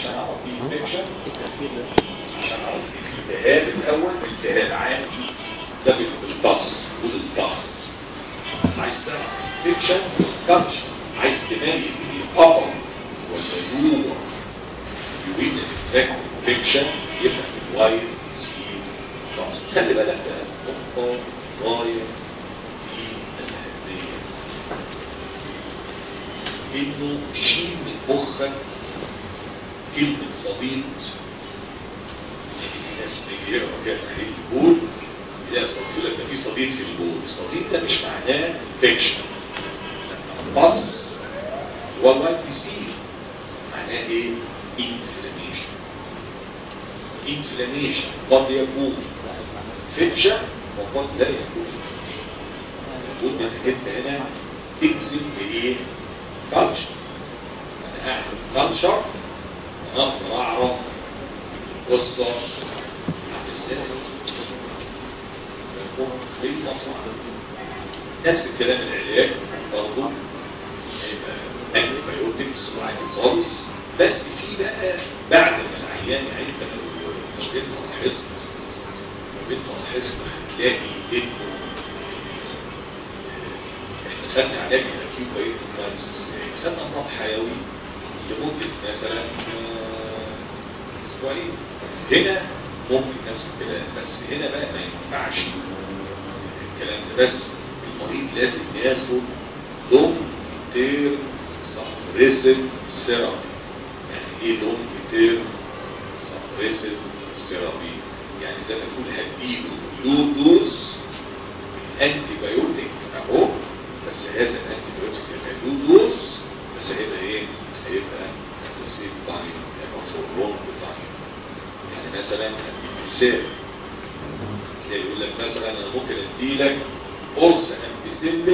عشان اعرف فيه انفكشن عشان اعرف فيه التهاب الاول التهاب عادي ده بالتص والتص عايز تعرف انفكشن كالتشر عايز تميز الابر ولا لور يريد الافكت انفكشن يبقى في الوايت سكين خلاص خلي بالك بقى نقطه غايه في الاهميه انه شيل من مخك كلمه صديق في ناس تيجي يقرا كده تحليل البول يلاقي صديق يقول لك ده في صديق في البول الصديق ده مش معناه انفكشن بص هو الوايت بي سي معناه ايه؟ انفلاميشن انفلاميشن قد يكون فيكشن وقد لا يكون يقول انك انت هنا تجزم بايه؟ كالتشر انا قاعد في الكالتشر اقدر اعرف القصه ازاي ايه مصنع نفس الكلام العلاج برضه انتي بايوتكس وعادي خالص بس في بقى بعد ما العيان يعني انت لو لو انت لاحظت لو انت لاحظت هتلاقي انه احنا خدنا علاج الاكيوت بايوتكس خدنا نظام حيوي لمده مثلا اسبوعين هنا ممكن نفس الكلام بس هنا بقى ما ينفعش الكلام ده بس المريض لازم ياخد لونج تيرم سبريسيف سيرابي يعني ايه لونج تيرم سبريسيف سيرابي يعني زي ما تقول هديله لو دوز انتي بايوتيك اهو بس هذا الانتي بايوتيك هيبقى لو دوز بس هيبقى ايه؟ هيبقى هتسيب تايم هيبقى فور لونج تايم يعني مثلا مثال تلاقي يقول لك مثلا انا ممكن ادي لك قرص امبيسيلين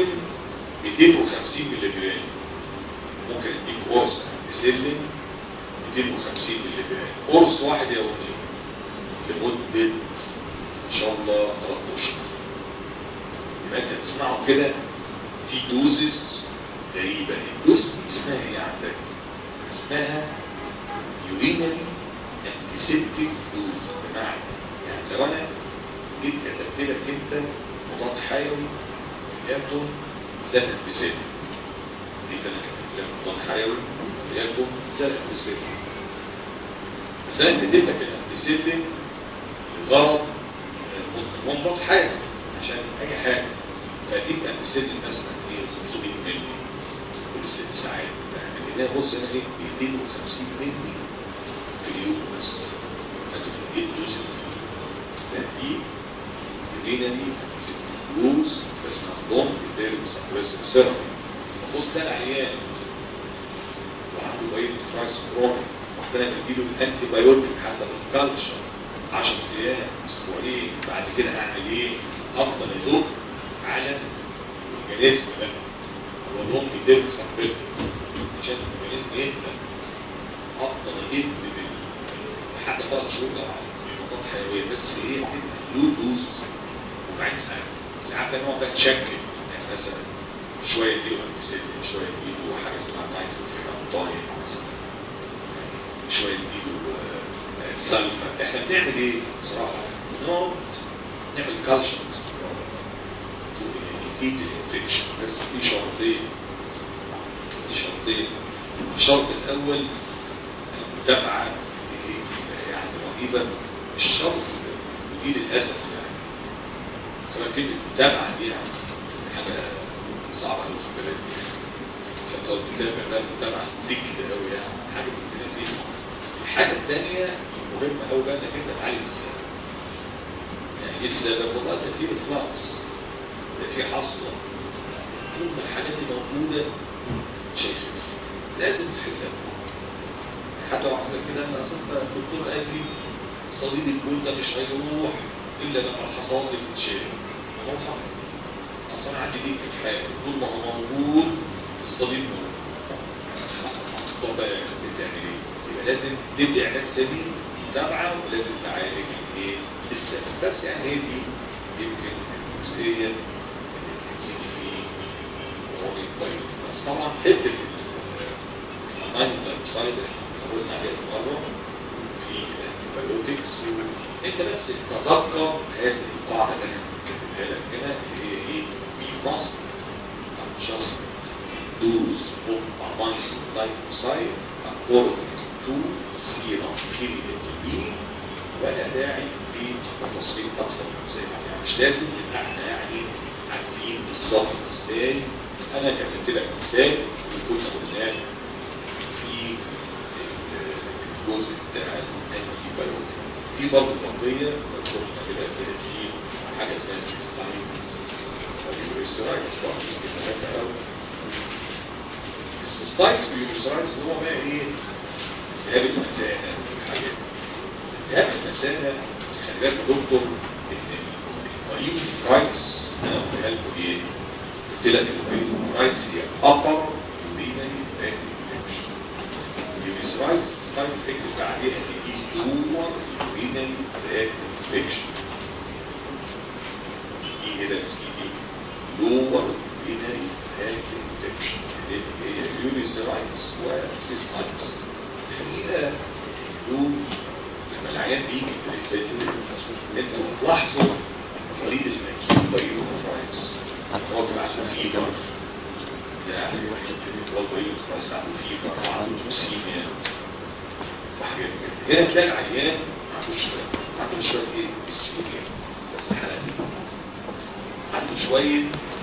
250 مللي جرام ممكن اديك قرص امبيسيلين 250 مللي جرام قرص واحد يوميا لمده ان شاء الله 3 اشهر يبقى انت تسمعوا كده في دوزز غريبه الدوز دي اسمها ايه عندك؟ اسمها يورينري انتيسيبتيك دوز بمعنى يعني لو انا جيت كتبت لك انت مضاد حيوي يكن زائد بسن جيت انا كتبت لك مضاد حيوي يكن زائد بسن بس انا كتبت لك الانتيسيبتيك لغرض مضاد حيوي عشان اي حاجه فديك انتيسيبتيك مثلا ايه 500 مللي كل ست ساعات يعني كده بص انا ايه 250 مللي في اليوم بس فتبقى ايه الدوز لا دي الدينا دي دوز بس عندهم بيتاري سبريسيف سيرابي بص ده العيان وعنده بايت فرايس كروني محتاج اديله الانتي بايوتيك حسب الكالتشر 10 ايام اسبوعين بعد كده هعمل ايه؟ افضل ادوق على الاورجانيزم ده هو لهم بيتاري سبريسيف عشان الاورجانيزم يهدى افضل ادي لحد ثلاث شهور لو نقاط حيويه بس ايه له دوز وبعدين ساعات ساعات ده نوع ده تشكل يعني مثلا شويه يديله امبيسيلين شويه يديله حاجه اسمها نايتروفيرانتاين مثلا شويه يديله سلفا احنا بنعمل ايه بصراحه؟ بنقعد نعمل كالشر نجيب الانفكشن بس في شرطين في شرطين الشرط الاول المتابعه يعني رهيبه الشرط دي للاسف يعني سواء كلمه متابعه دي يعني حاجه صعبه قوي في البلد دي فانت قلت كده بقى متابعه ستريكت قوي يعني حاجه بنت لذيذه الحاجه الثانيه المهمه قوي بقى انك انت تعالج السبب يعني ايه السبب؟ والله ده في اخلاص ده في حصوه طول ما الحاجات دي موجوده شايفها لازم تحلها حتى واحدة كده انا اصلا الدكتور قال لي صليب البول ده مش هيروح الا لما الحصان اللي تتشال هو صح اصلا عندي دي في حاجه طول ما هو موجود الصليب موجود طب بقى بتعمل ايه؟ يبقى لازم تدي علاج سليم متابعه ولازم تعالج الايه؟ السبب بس يعني هي دي يمكن الجزئيه اللي بتبتدي في وضع الطيب بس طبعا حته المايند سايد قلنا عليها مرة في الانتيبيوتكس انت بس تذكر هذه القاعدة اللي انا كاتبها لك هنا اللي هي ايه؟ we must adjust dose of amino glycoside according to serum creatinine ولا داعي لتفاصيل اكثر من زي ما يعني مش لازم ان احنا يعني عارفين بالظبط ازاي انا كتبت لك مثال وكنا قلناه في الجزء بتاع الانتي بايوتيك في برضه تطبيقيه شفنا كده كده في حاجه اسمها سيستاينز واليوريسرايتس برضه كده قوي السيستاينز واليوريسرايتس هو بقى ايه؟ التهاب المثانه والحاجات دي التهاب المثانه خلي بالك يا دكتور ان اليوريسرايتس انا قلتها لكم ايه؟ قلت لك اليوريسرايتس هي upper urinary tract infection اليوريسرايتس سايد افكت عليها ان دي لور urinary tract infection دي هنا سي دي لور urinary tract infection اللي هي اليوريسرايتس وسيستايتس الحقيقه دول لما العيان بيجي في الاكسجين انتوا تلاحظوا مريض المكين بايوفرايتس هو بيبقى عنده فيبر يعني هو بايوفرايتس عنده فيبر وعنده توكسيميا وحاجات كده هنا تلاقي العيان ما عندوش عنده شويه ايه؟ السوريا بس حالات عنده شويه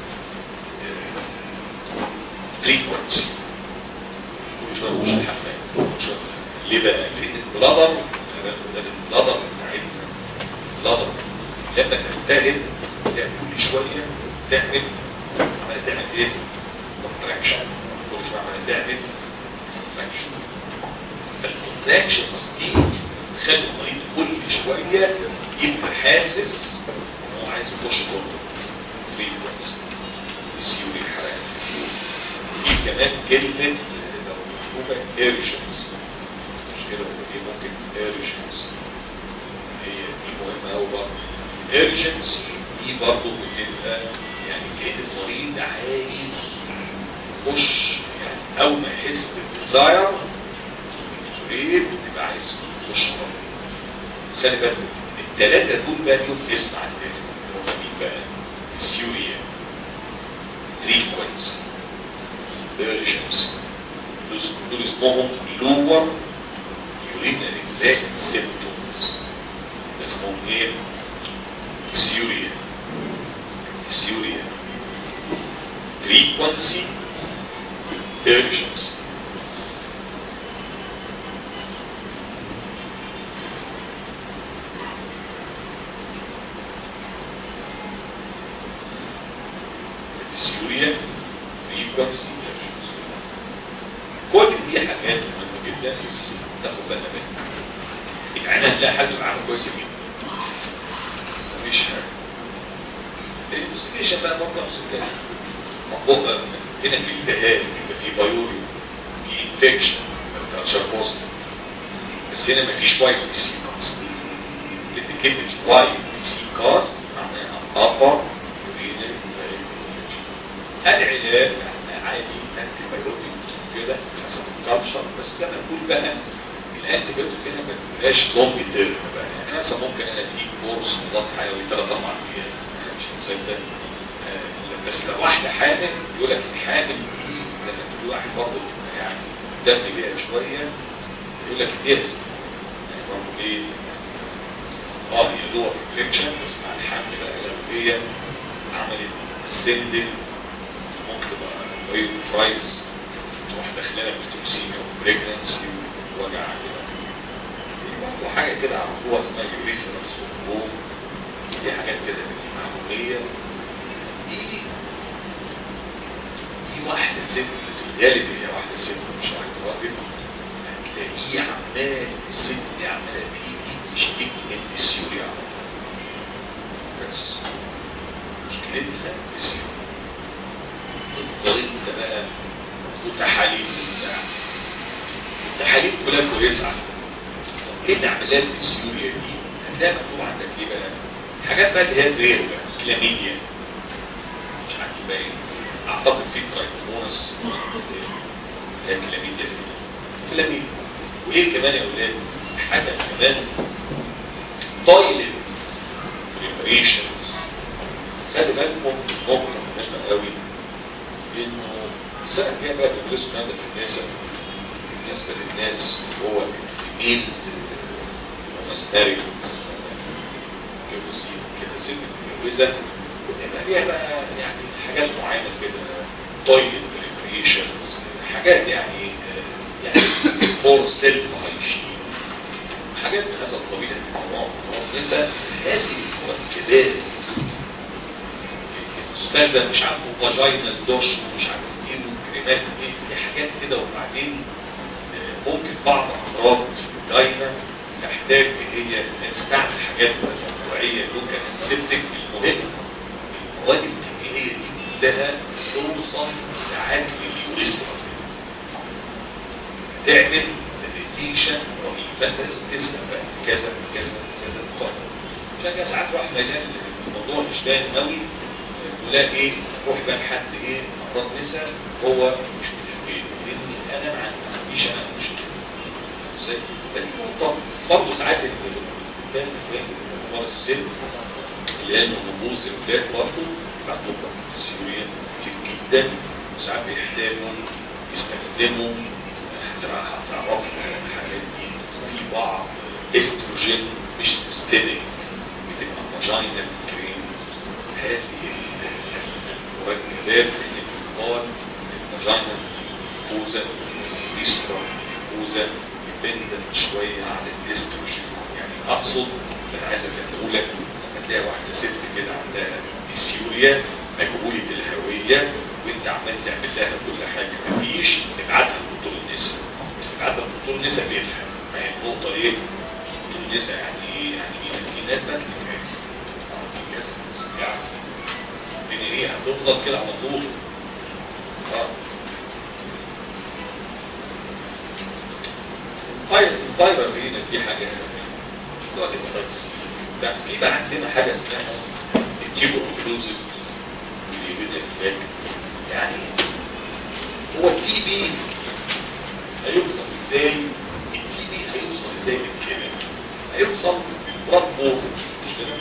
فريكونسي كل شويه مش الحمام كل شويه ليه بقى؟ لان البلادر البلادر بتاعتنا البلادر لما تلتهب تعمل كل شويه تعمل عمال تعمل ايه؟ كونتراكشن كل شويه عمال تعمل كونتراكشن فالكونتراكشنز دي تخلي المريض كل شويه يبقى حاسس ان هو عايز يخش جوه فريكونسي السيوري الحراري في كمان كلمه لو مكتوبه ايرجنس مش كده ولا ايه ممكن ايرجنس هي دي مهمه قوي برضه ايرجنس دي برضه بتبقى يعني كان المريض عايز يخش يعني اول ما يحس بالديزاير يريد يبقى عايز يخش بره خلي بالك الثلاثه دول بقى ليهم اسم عندنا هم مين بقى؟ سيوريا فريكونسي ايرجنسي دول اسمهم لور يورينري تراكت سيمبتومز اسمهم ايه؟ سيوريا سيوريا فريكونسي urgency سيوريا فريكونسي urgency كل دي حاجات مهمة جدا تاخد بالنا منها يعني هتلاقي حالته معانا كويسة جدا مفيش حاجة الانفستيجيشن بقى برضه نفس الكلام مطلوب هنا في التهاب يبقى في بايوري في انفكشن كالتشر بوست بس هنا مفيش واي بي سي كاس لان كلمه واي بي سي كاس معناها ابر يورينري العلاج احنا عادي انتي بايوتيك كده حسب الكالتشر بس لما نقول بقى الانتي بايوتيك هنا ما تبقاش لونج تيرم بقى يعني مثلا ممكن انا اديك كورس مضاد حيوي ثلاث اربع ايام مش مصدق بس لو واحدة حامل يقول لك الحامل دي لما تقول واحد برضه يعني دم بيها شوية يقول لك اديها يعني برضه ايه اه هي لور انفكشن بس مع الحمل بقى لو هي عملت سندل ممكن تبقى ايه فرايز تروح داخلها بتوكسيميا وبريجنسي ووجع كده دي برضه حاجة كده عرفوها اسمها يوريسيرال سندروم دي حاجات كده معمولية دي دي واحدة ست في الغالب هي واحدة ست مش واحدة راجل هتلاقيه عمال الست دي عمالة تيجي تشتكي من السيوري على طول بس مشكلتها السيوري تفضل انت بقى وتحاليل وبتاع التحاليل كلها كويسة على طب ايه العمليات السيوريا دي؟ هتلاقي مكتوب عندك ايه بقى؟ حاجات بقى اللي هي غير بقى كلاميديا مش عارف باين اعتقد في ترايكومونس هي كلاميديا كلاميديا وايه كمان يا اولاد حاجه كمان تويلت بريبريشن خلي بالكم نقطه مهمه قوي انه السنه الجايه بقى بيدرسوا هذا في النساء بالنسبه للناس هو الفيميلز المارد جوزين كده ست متجوزه يبقى ليها بقى يعني حاجات معينه كده تويلت بريبريشنز حاجات يعني يعني فور سيلف هايجين حاجات هذا القبيل النساء هذه المركبات استاذ مش عارف فاجينا دوش ومش عارف ايه وكريمات ايه دي حاجات كده وبعدين ممكن بعض امراض الفاجينا تحتاج ان هي تستعمل حاجات موضوعيه ممكن سيبتك المهم المواد الكيميائيه دي كلها توصل ساعات لليوريسترا تعمل ريتيشن رهيب فانت لازم تسمع بقى كذا كذا كذا طيب عشان كده ساعات واحد مجال الموضوع مش باين قوي ولا ايه روح بقى لحد ايه امراض نساء هو مش متحمل لان انا ما عنديش انا مشكله ازاي فدي نقطه برضه ساعات الستات في كبار السن اللي هي النبوذ الفات برضه عندهم سيوريا كتير جدا وساعات بيحتاجوا يستخدموا هتعرفوا الحاجات دي في بعض استروجين مش سيستميك بتبقى فاجينال كريمز هذه المركبات اللي بتقال الفاجينال كوزا الاسترا كوزا ديبندنت شويه على الاستروجين يعني اقصد انا عايز اقول لك لما تلاقي واحده ست كده عندها ديسيوريا مجهوله الهويه وانت عمال تعمل لها كل حاجه مفيش ابعتها لدكتور النساء بس ابعتها لدكتور النساء بيفهم ما هي النقطه ايه؟ دكتور النساء يعني ايه؟ يعني في ناس بقى في ناس يعني لان ايه هتفضل كده على طول اه الفايبر هنا دي حاجه دلوقتي بس في بقى عندنا حاجه اسمها التيبو اوكلوزيف يعني هو التي بي هيوصل ازاي التي بي هيوصل ازاي للكلام هيوصل ربه مش كده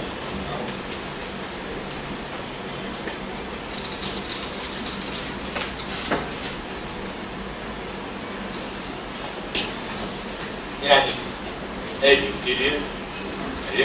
يعني ادي الكلام اهي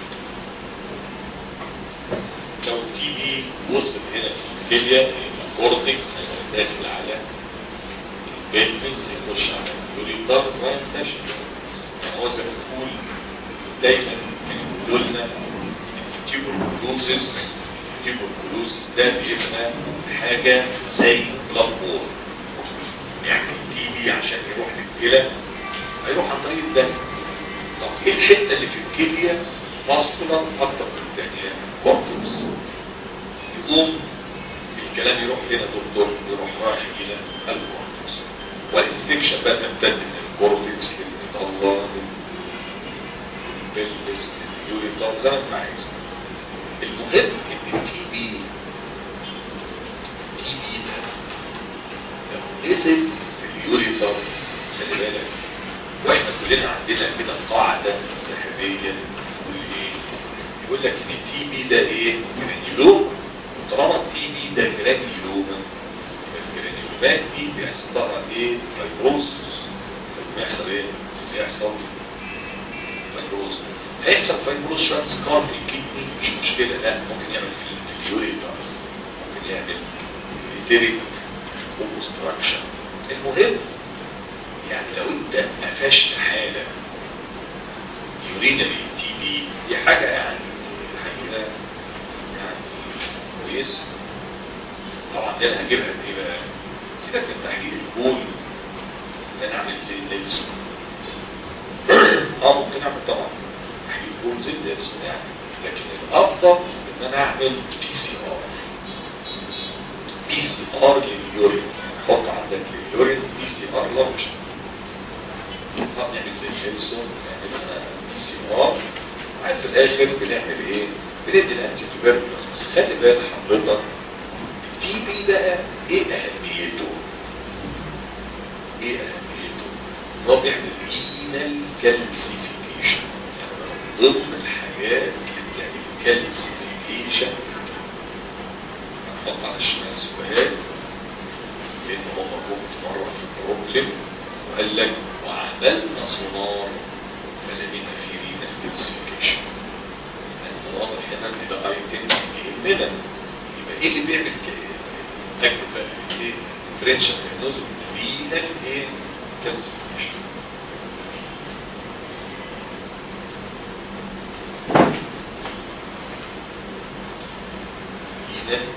لو تي بي وصل هنا في الكليه الكورتكس داخل على البلفس يخش على اليوريتر وينتشر يعني هو زي ما بنقول دايما بيقولوا لنا التيوبركلوزس التيوبركلوزس ده بيبقى حاجه زي لابور يعني التي بي عشان يروح للكلى هيروح عن طريق الدم طب ايه الحته اللي في الكليه ماسكولار اكتر من الثانيه كورتكس يقوم الكلام يروح فين يا دكتور يروح رايح الى الكورتكس والانفكشن بقى تمتد من الكورتكس للمطلة للبلبس لليوريتر زي ما انت عايز المهم ان التي بي التي بي ده لو نزل في اليوريتر خلي بالك واحنا كلنا عندنا كده قاعده ذهبيه تقول ايه يقول لك ان التي بي ده ايه جرانيولوم طالما التي بي ده جرانيولوما الجرانيولومات دي بيحصل لها ايه فايبروسس بيحصل ايه بيحصل فايبروس هيحصل فايبروس شويه سكار في الكدني مش مشكله لا ممكن يعمل في اليوريتر ممكن يعمل ريتيريك اوبستراكشن المهم يعني لو انت قفشت حاله يورينري تي بي دي حاجه يعني حاجه يعني كويس طبعا دي انا هجيبها ايه بقى سيبك من تحليل البول ان انا اعمل زي نيلسون اه ممكن اعمل طبعا تحليل البول زي نيلسون يعني لكن الافضل ان انا اعمل بي سي ار بي سي ار لليورين حط عندك اليورين بي سي ار لارج طب نعمل زي نيلسون نعمل بي سي ار وبعدين في الاخر بنعمل ايه بندي الانتي توبركلوز بس خلي بالك حضرتك التي بي بقى ايه اهميته ايه اهميته هو بيعمل رينال كالسيفيكيشن يعني ضمن الحاجات اللي بتعمل كالسيفيكيشن هنحط على الشمال سؤال لان هو مربوط مره في بروبلم وقال لك وعملنا سونار فلقينا في رينال كالسيفيكيشن يعني واضح هنا ان ده ايتم يهمنا يبقى ايه اللي بيعمل كده؟ اكتب بقى ايه؟ فرنش دايجنوز رينال ايه؟ كالسيفيكيشن رينال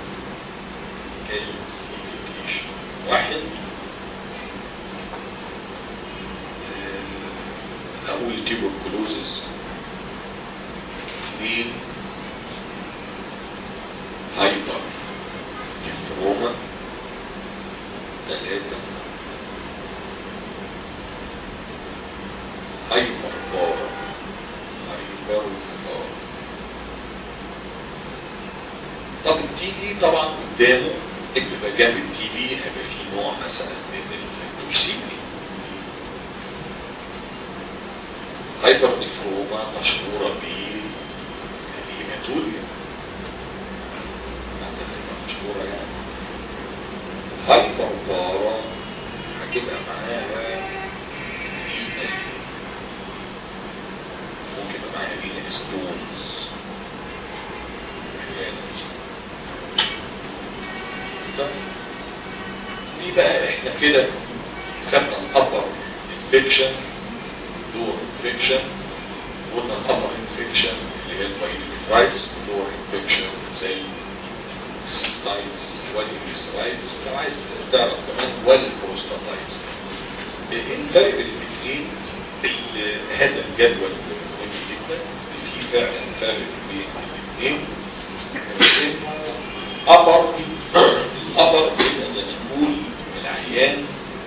كالسيفيكيشن واحد آه، اقول تيبركلوزس اثنين هايبر انفروما ثلاثة هايبر بار هايبر بار طب التي بي طبعا قدامه اكتب جنب التي بي هيبقى فيه نوع مثلا من التوكسيمي هايبر نفروما مشهورة ب الهيماتوريا مشهورة يعني هايبر بارا هتبقى معاها رينا ممكن يبقى معاها رينا ستونز دي بقى احنا كده خدنا الابر انفكشن دور انفكشن قلنا الابر انفكشن اللي هي البايليفرايتس دور انفكشن زي السيستايتس والانفكسرايتس لو عايز تعرف كمان والبروستاتايتس ايه الفرق بين الاثنين هذا الجدول مهم جدا في فعلا فرق بين الاثنين انه ابر الابر كده زي ما نقول العيان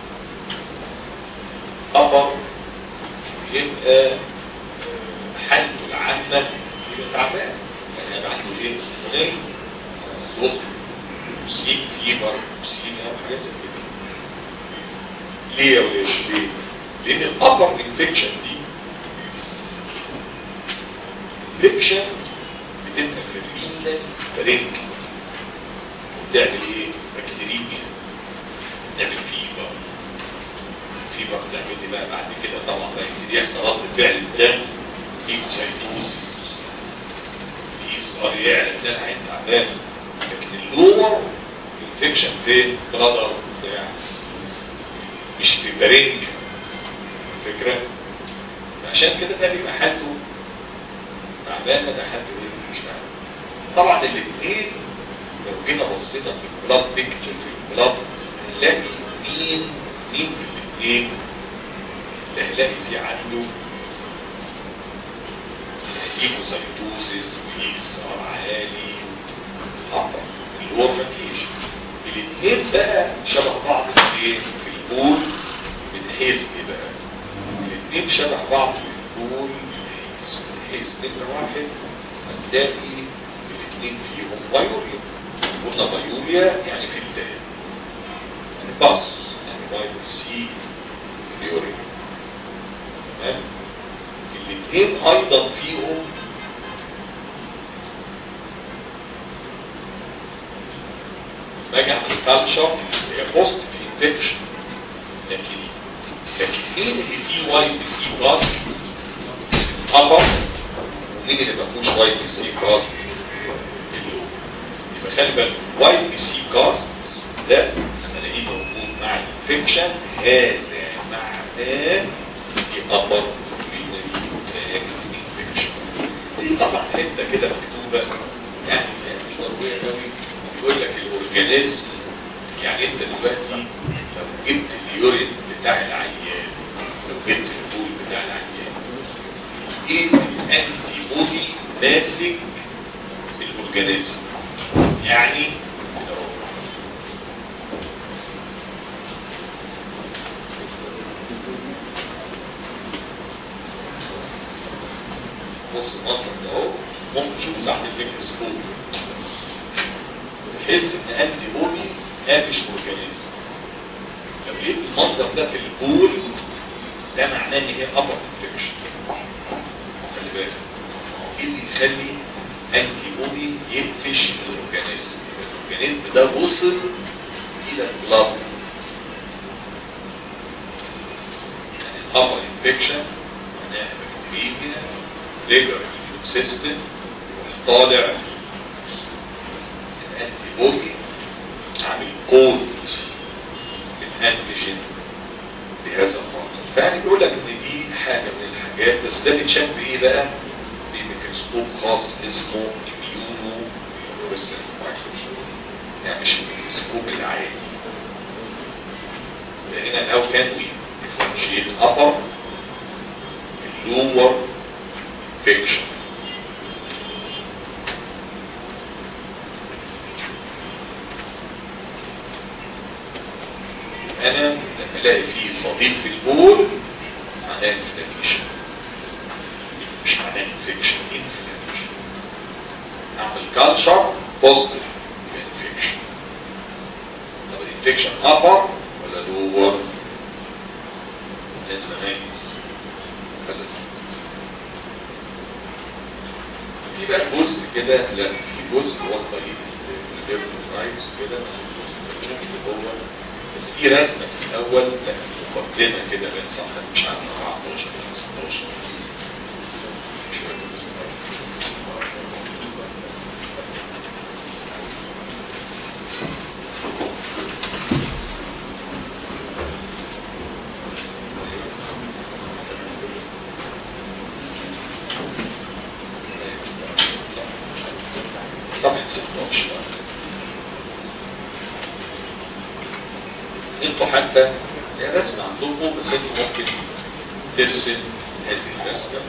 ابر يبقى حالته العامة يبقى تعبان يعني يبقى عنده ايه سخونية صوت سيك فيبر سيك او حاجات زي كده ليه يا ولاد ليه؟ لان الابر انفكشن دي انفكشن بتبقى في الرينا فرنك وبتعمل ايه؟ بكتيريميا بتعمل فيبر فيبر بتعمل لي بقى بعد كده طبعا بقى يبتدي يحصل رد فعل الدم ليكوسايتوز يصغر يعلى تلاقي العين تعبان لكن اللور انفكشن فين؟ برادر بتاع مش في برنج الفكرة عشان كده ده بيبقى حالته تعبانة ده حالته ايه مش تعبان طبعا الاثنين لو جينا بصينا في البلاد بيكتشر في البلاد هنلاقي مين مين في الاثنين اللي هنلاقي في عنده هيموسايتوزيس وإكسار عالي خطر اللي هو مفيش الاثنين بقى شبه بعض في ايه في البول من حيث ايه بقى الاثنين شبه بعض في البول من حيث نمرة واحد هتلاقي الاثنين فيهم بايوريا قلنا بايوريا يعني في الدم يعني باص يعني بايوريا سي يوريا تمام الاثنين ايضا فيهم باجي على الكالتشر هي بوست في انفكشن لكن لكن مين اللي فيه واي بي سي بلس الابر ومين اللي ما فيهوش واي بي سي بلس يبقى خلي بالك واي بي سي كاست ده الاقيه موجود مع الانفكشن هذا معناه يعتبر دي طبعا حته كده مكتوبه يعني مش ضروريه قوي بيقول لك الاورجانيزم يعني انت دلوقتي لو جبت اليورين بتاع العيان لو جبت البول بتاع العيان ايه الانتي بودي ماسك الاورجانيزم يعني كده اهو. بص المنطق ده اهو ممكن تشوف تحت الميكروسكوب تحس ان انتي بودي قافش اورجانيزم لو لقيت المنظر ده في البول ده معناه ان هي ابر انفكشن خلي بالك ايه اللي يخلي انتي بودي يقفش الاورجانيزم الاورجانيزم ده وصل الى البلاد يعني الابر انفكشن معناها بكتيريا تريجر سيستم طالع الانتي بودي عامل كود الانتيجين بهذا المرض فيعني بيقول لك ان دي حاجه من الحاجات بس ده بيتشاف بايه بقى؟ بميكروسكوب خاص اسمه اميونو فلوريسنت مايكروسكوب يعني مش الميكروسكوب العادي لان لو كان وي ديفرنشيت ابر اللور فيكشن انا لما الاقي فيه صديق في البول معناه انفلاميشن مش معناه انفكشن انفلاميشن اعمل كالتشر بوزيتيف انفكشن طب الانفكشن ابر ولا لور لازم اميز كذا في بقى جزء كده لا في جزء هو الطريق الليبروفايتس كده هو بس في رسمه في الاول لا مقدمه كده بين صفحه مش عارف 14 16 مش فاكر صفحة 16 انتوا حتى هي رسمة عندكم بس انتوا ممكن ترسم هذه الرسمة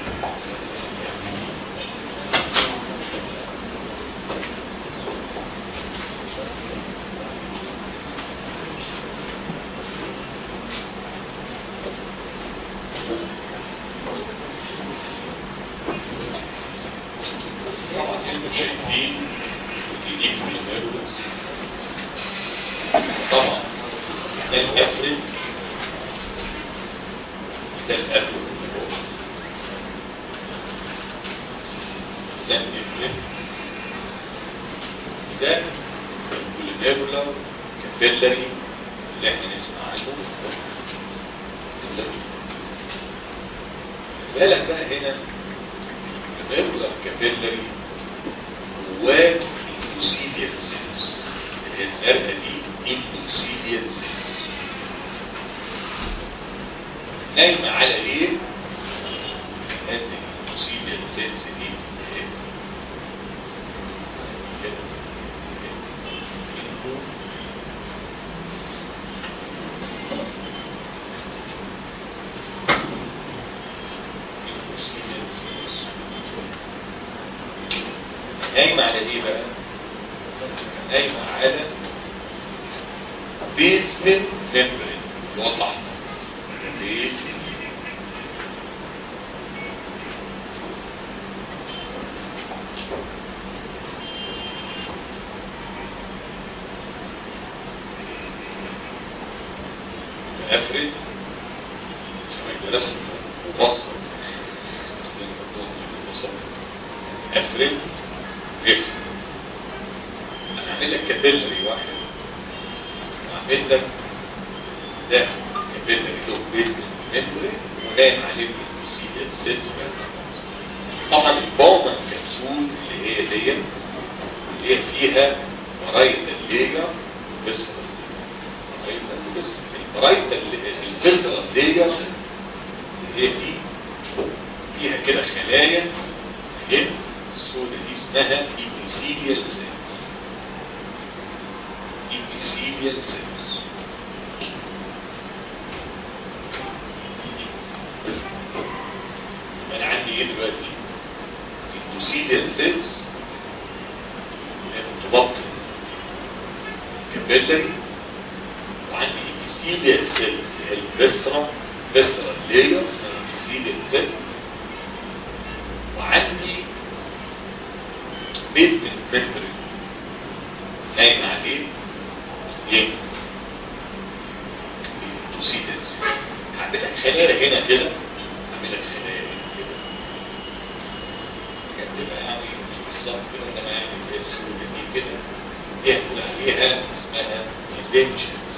طبعا انتوا شايفين دي دي النيرفس طبعا ده الأفرد ده الأفرد ده الأفرد ده الكولينيرولار كابيلاري اللي احنا نسمع عنه بالك بقى هنا الكولينيرولار كابيلاري جواه الكوسيديال سيلز اللي هي الزرقاء دي الكوسيديال سيلز نايمة على ايه؟ هذه الكوسيديال سيلز دي اهي. كده. كده. الكوسيديال سيلز. نايمة على ايه بقى؟ نايمة على بيزمنت ميمبرين اللي هو الاحمر بيزمنت افرد شوية رسم مبسط افرد رفد انا هعمل لك كابيلري واحد هعمل لك ده كابيلري له بيزن ميمبري ونايم عليه بالبروسيدر سيلز طبعا البومن كبسول اللي هي ديت اللي هي فيها برايتا الليجا بس البرايتا البسرة الليجا اللي هي دي فيها كده خلايا هنا السودة دي اسمها epithelial cells epithelial cells انا عندي ايه دلوقتي epithelial cells متبطن كابيلاري وعندي epithelial cells اللي هي الفيسرا فيسرا لاير اسمها epithelial cell وعندي بيزمنت ميمبرين نايم عليه يم توسيدنس هعمل لك خلايا هنا كده هعمل لك خلايا هنا كده كانت تبقى يعني بالظبط كده انا يعني بس دي كده يحكوا عليها اسمها ميزنشنز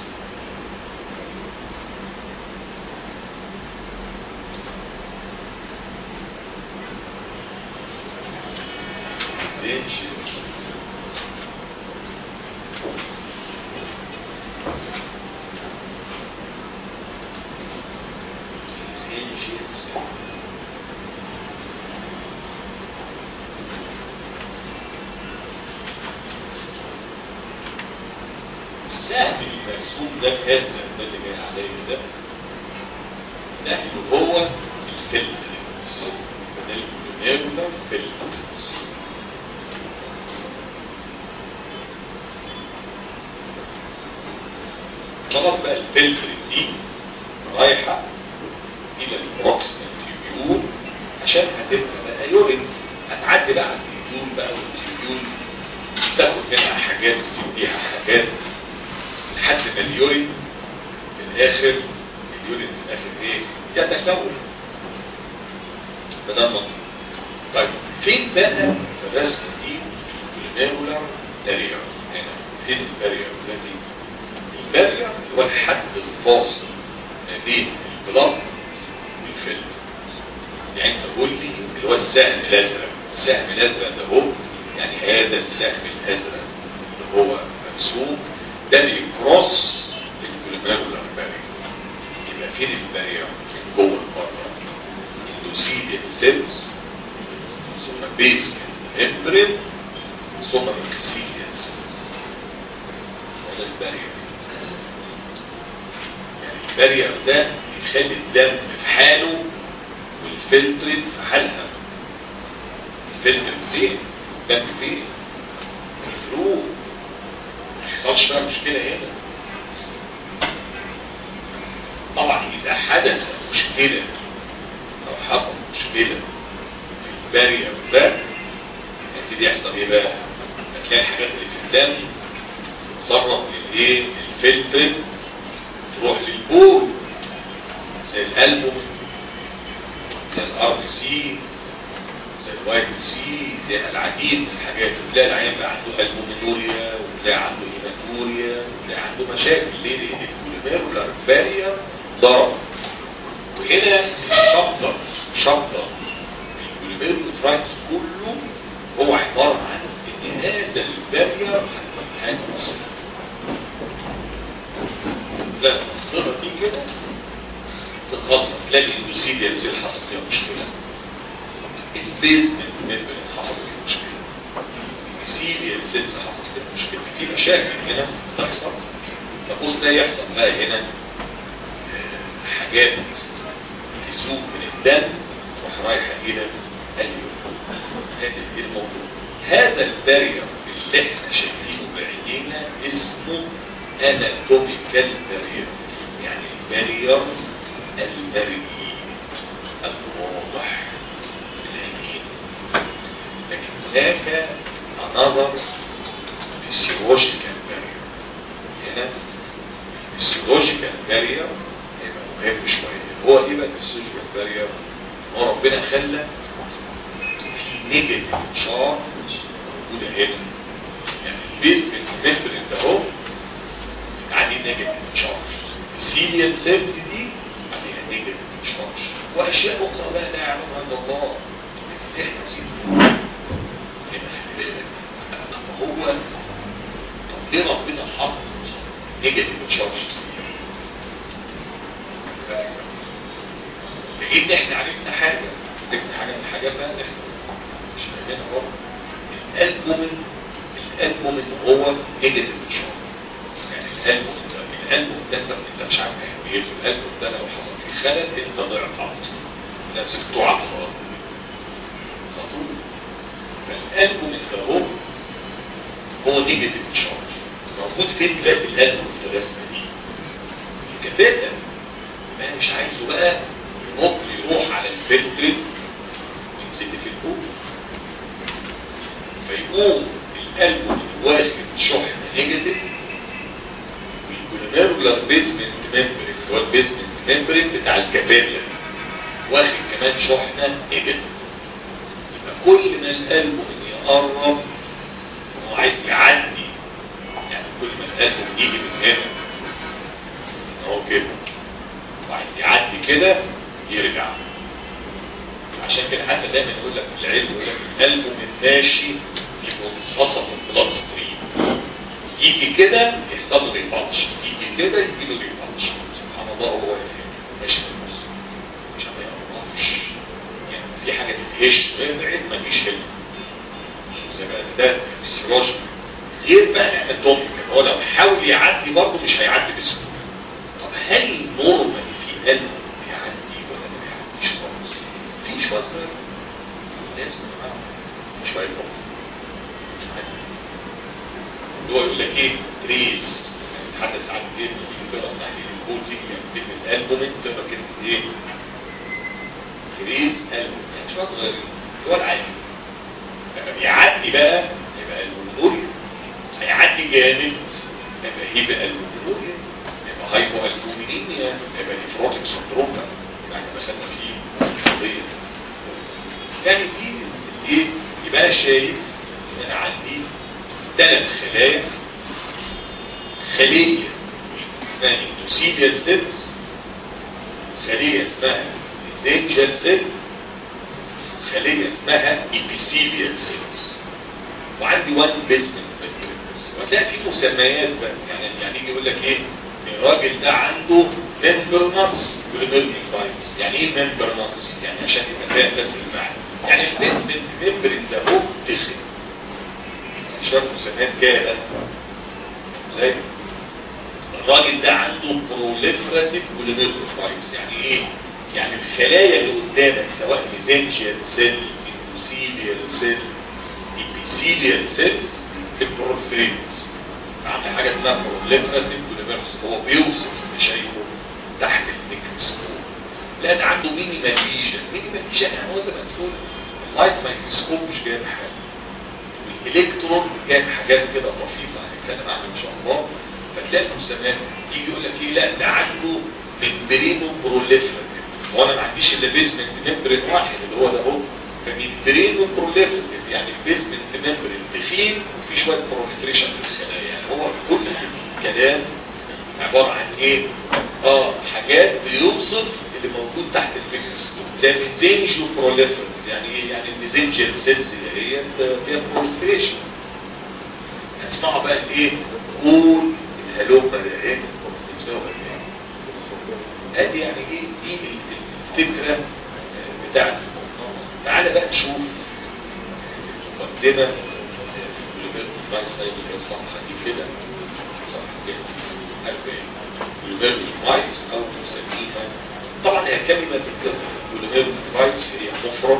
ميزنشنز ميزنشنز السهم المرسوم ده الازرق ده اللي جاي عليه ده ده اللي هو الفلتر ده الجلوميرولار فلتر خلاص بقى الفلتر دي رايحه الى البروكسيمال تيبيول عشان هتبقى بقى يورين هتعدي بقى على التيبيول بقى والتيبيول تاخد منها حاجات وتديها حاجات لحد ما اليورين في الاخر اليورين في الاخر ايه يتكون فده المطلوب طيب فين بقى في الرسمه دي الباريولار بارير هنا فين البارير التي البارير هو الحد الفاصل ما بين البلاد والفيلم يعني انت تقول لي اللي هو السهم الازرق السهم الازرق ده هو يعني هذا السهم الازرق اللي هو مرسوم ده بيكروس الكولوميرولار بارير يبقى فين البارير فين جوه بره اندوسيليا سيلز ثم بيز امبرين ثم ميكسيليا سيلز هذا البارير يعني البارير ده بيخلي الدم في حاله والفلترت في حالها الفلتر فين؟ الدم فين؟ في الفروق يحصلش بقى مشكلة هنا طبعا إذا حدث مشكلة أو حصل مشكلة في البارير ده يبتدي يحصل إيه بقى؟ هتلاقي الحاجات اللي في الدم تتصرف للإيه؟ الفلتر تروح للبول زي القلب زي الار بي سي زي الواي بي سي زي العديد من الحاجات وتلاقي العيان بقى عنده البومينوريا وتلاقي عنده هيماتوريا وتلاقي عنده مشاكل ليه؟ لان الكوليميرولار بارير ضرب وهنا الشابتر شابتر الكوليميرولار كله هو عباره عن ان هذا البارير هيتهز لا الصوره دي كده تتخصص تلاقي الاندوسيليا سيل حصل فيها مشكله البيزمنت ممبر حصل فيه مشكله السيليا سيلز حصل فيها مشكله في مشاكل هنا تحصل تبص ده يحصل بقى هنا حاجات تسوق من الدم تروح رايحه الى اليوم هذا الموضوع هذا البارير اللي احنا شايفينه بعينينا اسمه اناتوميكال بارير يعني البارير المرئي الواضح بالعينين لكن هناك نظر فيسيولوجيكال بارير هنا الفيسيولوجيكال بارير هيبقى مهم شويه هو ايه بقى الفيسيولوجيكال بارير هو ربنا خلى في نيجاتيف تشارج موجوده هنا يعني البيزمنت ممبرين ده اهو عليه نيجاتيف تشارج السيليال سيلز دي عليها نيجاتيف تشارج واشياء اخرى بقى لا يعلمها الا الله لكن احنا سيبنا طب هو طب ليه ربنا حط نيجاتيف تشارج لان احنا عرفنا حاجه عرفنا حاجه من الحاجات بقى احنا مش فاهمينها برضه الالبومين الالبومين هو نيجاتيف تشارج يعني الالبومين ده الالبوم ده انت انت مش عارف اهميته الالبوم ده لو حصل فيه خلل انت ضعت على طول نفسك تقع في الارض خطوط فالالبومين ده هو هو نيجاتيف تشارج موجود فين بقى في الالبوم في الرسمه دي الكتابه ما مش عايزه بقى ينط يروح على الفلتر وينزل في البول فيقوم القلب واخد شحنه نيجاتيف والكولينيرولار بيزمنت ممبر اللي هو البيزمنت الممبرين بتاع الكابيلا واخد كمان شحنة نيجاتيف يبقى كل ما القلب يقرب هو عايز يعدي يعني كل ما القلب يجي من هنا اهو كده وعايز يعدي كده يرجع عشان كده حتى دايما يقول لك في العلم يقول لك القلب من ماشي في منتصف البلاد ستريم يجي كده يحصل له ريباتش يجي كده يجي له ريباتش سبحان الله هو واقف ماشي في النص مش ما يقربش يعني في حاجه تتهش ويبعد ما يجيش هنا زي ما ده فيسيولوجي غير بقى نعمل توبيك هو لو حاول يعدي برضه مش هيعدي بسهوله طب هل نورمال في قلب بيعدي ولا ما بيعديش خالص؟ في شويه صغيره لازم شويه برضه اللي هو يقول لك ايه تريس حدث عن ايه بيقرا تحليل الكود دي يعني كلمه البومنت تقرا كلمه ايه تريس البومنت يعني شويه صغيرين هو العادي لما بيعدي بقى يبقى الوضوء هيعدي جامد يبقى هيبقى الوضوء يبقى هايبو البومينيميا يبقى نيفروتيك سندروم يبقى احنا دخلنا فيه قضيه يعني دي ايه يبقى انا شايف ان انا عندي ثلاث خلايا خلية اسمها اندوسيليال سيل خلية اسمها زينجال سيل خلية اسمها ايبيثيليال سيلز وعندي وان بيزمنت وهتلاقي في مسميات بقى يعني يعني يجي يقول لك ايه الراجل ده عنده ممبرنس والميرميفايتس يعني ايه ممبرنس يعني عشان يبقى فاهم بس المعنى يعني البيزمنت ممبرين ده هو تخن شوية مسميات جاية بقى زي الراجل ده عنده بروليفراتيف بوليميرفايتس يعني ايه؟ يعني الخلايا اللي قدامك سواء ميزنجيال سيل اندوسيليال سيل ايبيثيليال سيلز البروليفريت عامل حاجه اسمها بروليفراتيف بوليميرفايتس هو بيوصف اللي شايفه تحت الميكروسكوب لا ده عنده مينيمال ليجن مينيمال ليجن يعني هو زي ما تقول اللايت مايكروسكوب مش جايب حاجه الالكترون جايب حاجات كده طفيفه هنتكلم عنها ان شاء الله فتلاقي المسميات يجي يقول لك ايه لا ده عنده ممبرينو بروليفراتيف وانا ما عنديش الا بيزمنت ممبرين واحد اللي هو ده اهو فممبرينو بروليفراتيف يعني البيزمنت ممبرين تخين وفي شويه بروليفريشن في الخلايا يعني هو كل الكلام عباره عن ايه؟ اه حاجات بيوصف اللي موجود تحت الميكروسكوب ده ميزينجيو بروليفراتيف يعني ايه؟ يعني الميزينجيال سيلز اللي هي فيها بروليفريشن هتسمعوا بقى الايه؟ قول الهلوبة ده ايه؟ ادي يعني ايه دي الفكرة بتاعت الموضوع تعالى بقى نشوف مقدمة الصفحة دي كده صفحة كده 40 رايتس او نسميها طبعا هي كلمة الجمع رايتس هي مفرد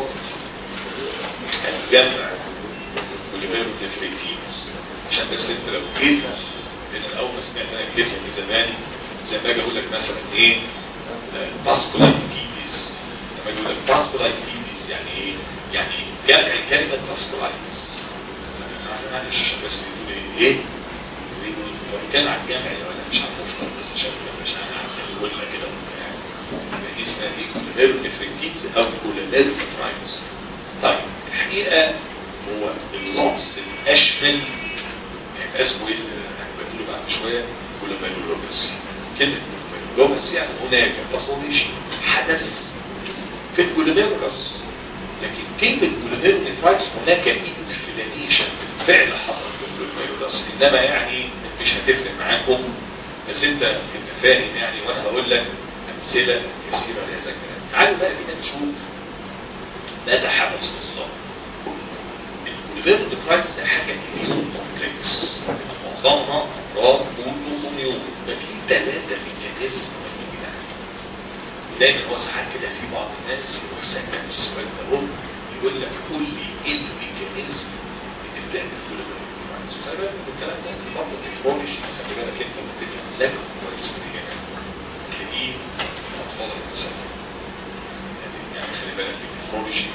الجمع والجمع نفريتينز عشان بس انت لو جيت لان اول ما سمعت انا الكلمه من زمان زي ما اجي اقول لك مثلا ايه باسكولايتيز لما اجي اقول لك باسكولايتيز يعني ايه؟ يعني جمع كلمه باسكولايتس معلش بس يقول ايه؟ ايه؟ كان على الجمع ولا مش عارف بس عشان مش عارف يقول لك كده دي اسمها ايه؟ كوليميرو نفريتيز او كوليميرو نفرايتس طيب الحقيقه هو اللفظ الاشمل هيبقى اسمه ايه هنقوله بعد شويه كولوميرولوجيس كلمه كولوميرولوجيس يعني هناك باثولوجي حدث في الكولوميرولوس لكن كلمه كولوميرولوجيس هناك انفلاميشن بالفعل حصل في الكولوميرولوس انما يعني مش هتفرق معاكم بس انت تبقى فاهم يعني وانا هقول لك امثله كثيره لهذا الكلام تعالوا بقى بينا نشوف ماذا حدث بالظبط الكوليفيرد برايتس ده حاجة مليون كومبلكس معظمها امراض اوتوميون ده في ثلاثة ميكانيزم دايما هو ساعات كده في بعض الناس يروح سألنا السؤال ده هو يقول لك قول لي ايه الميكانيزم اللي بتعمل كوليفيرد برايتس خلي بالك من الكلام ده اصل برضه نفرولوجي خلي بالك انت ممكن تذاكر كويس في الجامعة تلاقيه الاطفال المتسمى يعني خلي بالك من النفرولوجي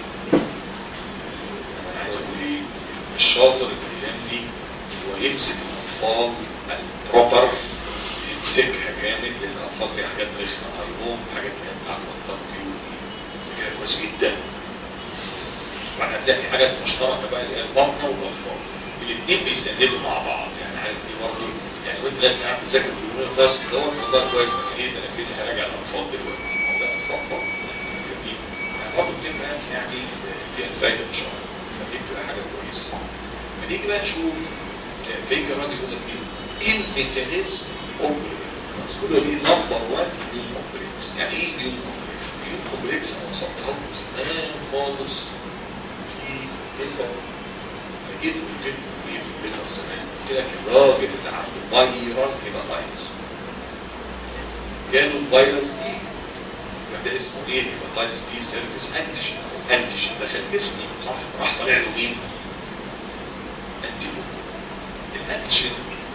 عايز اقول ايه الشاطر الايام هو يمسك الاطفال البروبر يمسكها جامد لان الاطفال دي حاجات رخمه ايروم حاجات اللي بتاعت التنقي كده كويس جدا وبعدين هتلاقي في حاجات مشتركه بقى اللي هي البطنه والاطفال الاثنين بيسندوا مع بعض يعني عارف في برضه يعني وانت لازم قاعد تذاكر في اليومين الخاص دوت والله كويس ما ايه ده انا كده هراجع الاطفال دلوقتي هو ده اطفال برضه جميل يعني برضه بتبقى يعني فيها فايده ان شاء الله فدي بتبقى حاجه كويسه فنيجي بقى نشوف فكره الراجل يقول لك ايه ايه الميكانيزم اوف كل دي نمبر 1 نيو كومبلكس يعني ايه نيو كومبلكس نيو كومبلكس انا وصفتها لكم زمان خالص في كده فجيت قلت لكم ايه في البيت زمان قلت لك الراجل اللي عنده فيرال هيباتايتس جاله الفيروس دي فده اسمه ايه هيباتايتس بي سيرفيس انتيجين انتيجين دخل جسمي صح راح طالع له مين انتيجين الانتيجين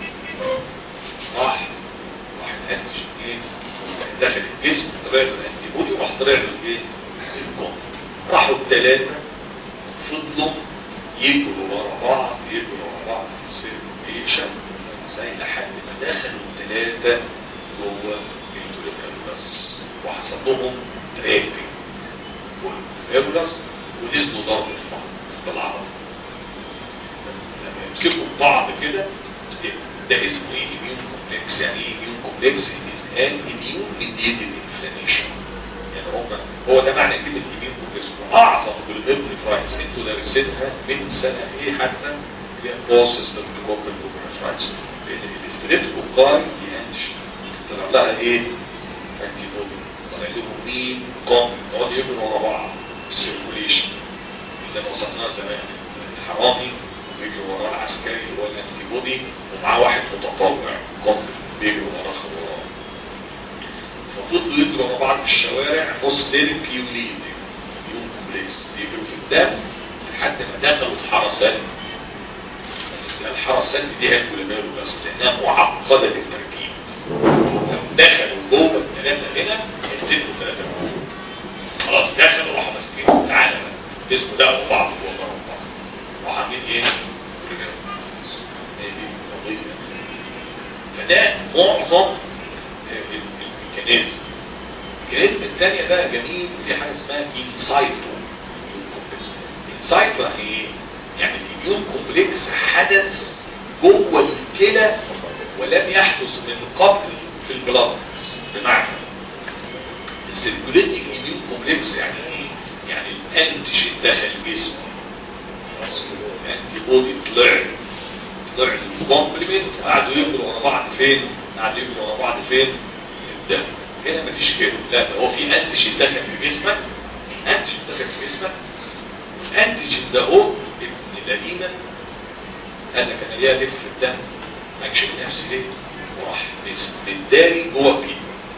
راح راح الانتيجين ايه دخل الجسم طلع له الانتيبودي وراح طلع له ايه الكون راحوا الثلاثه فضلوا يجروا ورا بعض يجروا ورا بعض في السيركيشن زي لحد ما دخلوا الثلاثه جوه الفوليكولس وحصل لهم ترابي والفوليكولس ونزلوا ضرب في بعض بالعربي لما يمسكوا بعض كده ده اسمه ايه immune complex يعني ايه immune complex is an immune mediated inflammation يعني هو هو ده معنى كلمة immune complex واعظم بالميبريفرايتس انتوا دارسينها من سنة ايه حتى اللي هي بروسس للكوكل ميبريفرايتس لان الاستريبتوكاي دي انتش طلع لها ايه انتي بودي طلع لهم مين كوم يقعدوا يجروا ورا بعض السيركوليشن زي ما وصلنا زمان الحرامي بيجري وراه العسكري اللي هو الانتي بودي ومعاه واحد متطوع كومبل بيجري وراه وراه ففضلوا يجروا ورا بعض في الشوارع نص سيركيوليتنج يوم كومبلكس يجروا في الدم لحد ما دخلوا في حرسان الحرسان دي هي الكوليميرو بس لانها معقده التركيب لو دخلوا جوه الثلاثه هنا هيمسكوا ثلاثه جوه خلاص دخلوا راحوا ماسكين تعالى بقى جسمه ده بعض جوه بعض وعاملين ايه فده معظم الميكانيزم الميكانيزم الثانية بقى جميل في حاجة اسمها انسايتو انسايتو يعني ايه؟ يعني الاميون كومبلكس حدث جوه الكلى ولم يحدث من قبل في البلاد بمعنى السيركوليتنج اميون كومبلكس يعني ايه؟ يعني الانتيجين دخل الجسم الانتي بودي طلع طلع الكومبلمنت وقعدوا يجروا ورا بعض فين؟ قعدوا يجروا ورا بعض فين؟ في الدم هنا مفيش كده لا ده هو في انتيجين دخل في جسمك انتيجين دخل في جسمك الانتيجين ده هو ابن لئيمة قال لك انا ليه الف في الدم اكشف نفسي ليه؟ وراح متداري جوه الكلى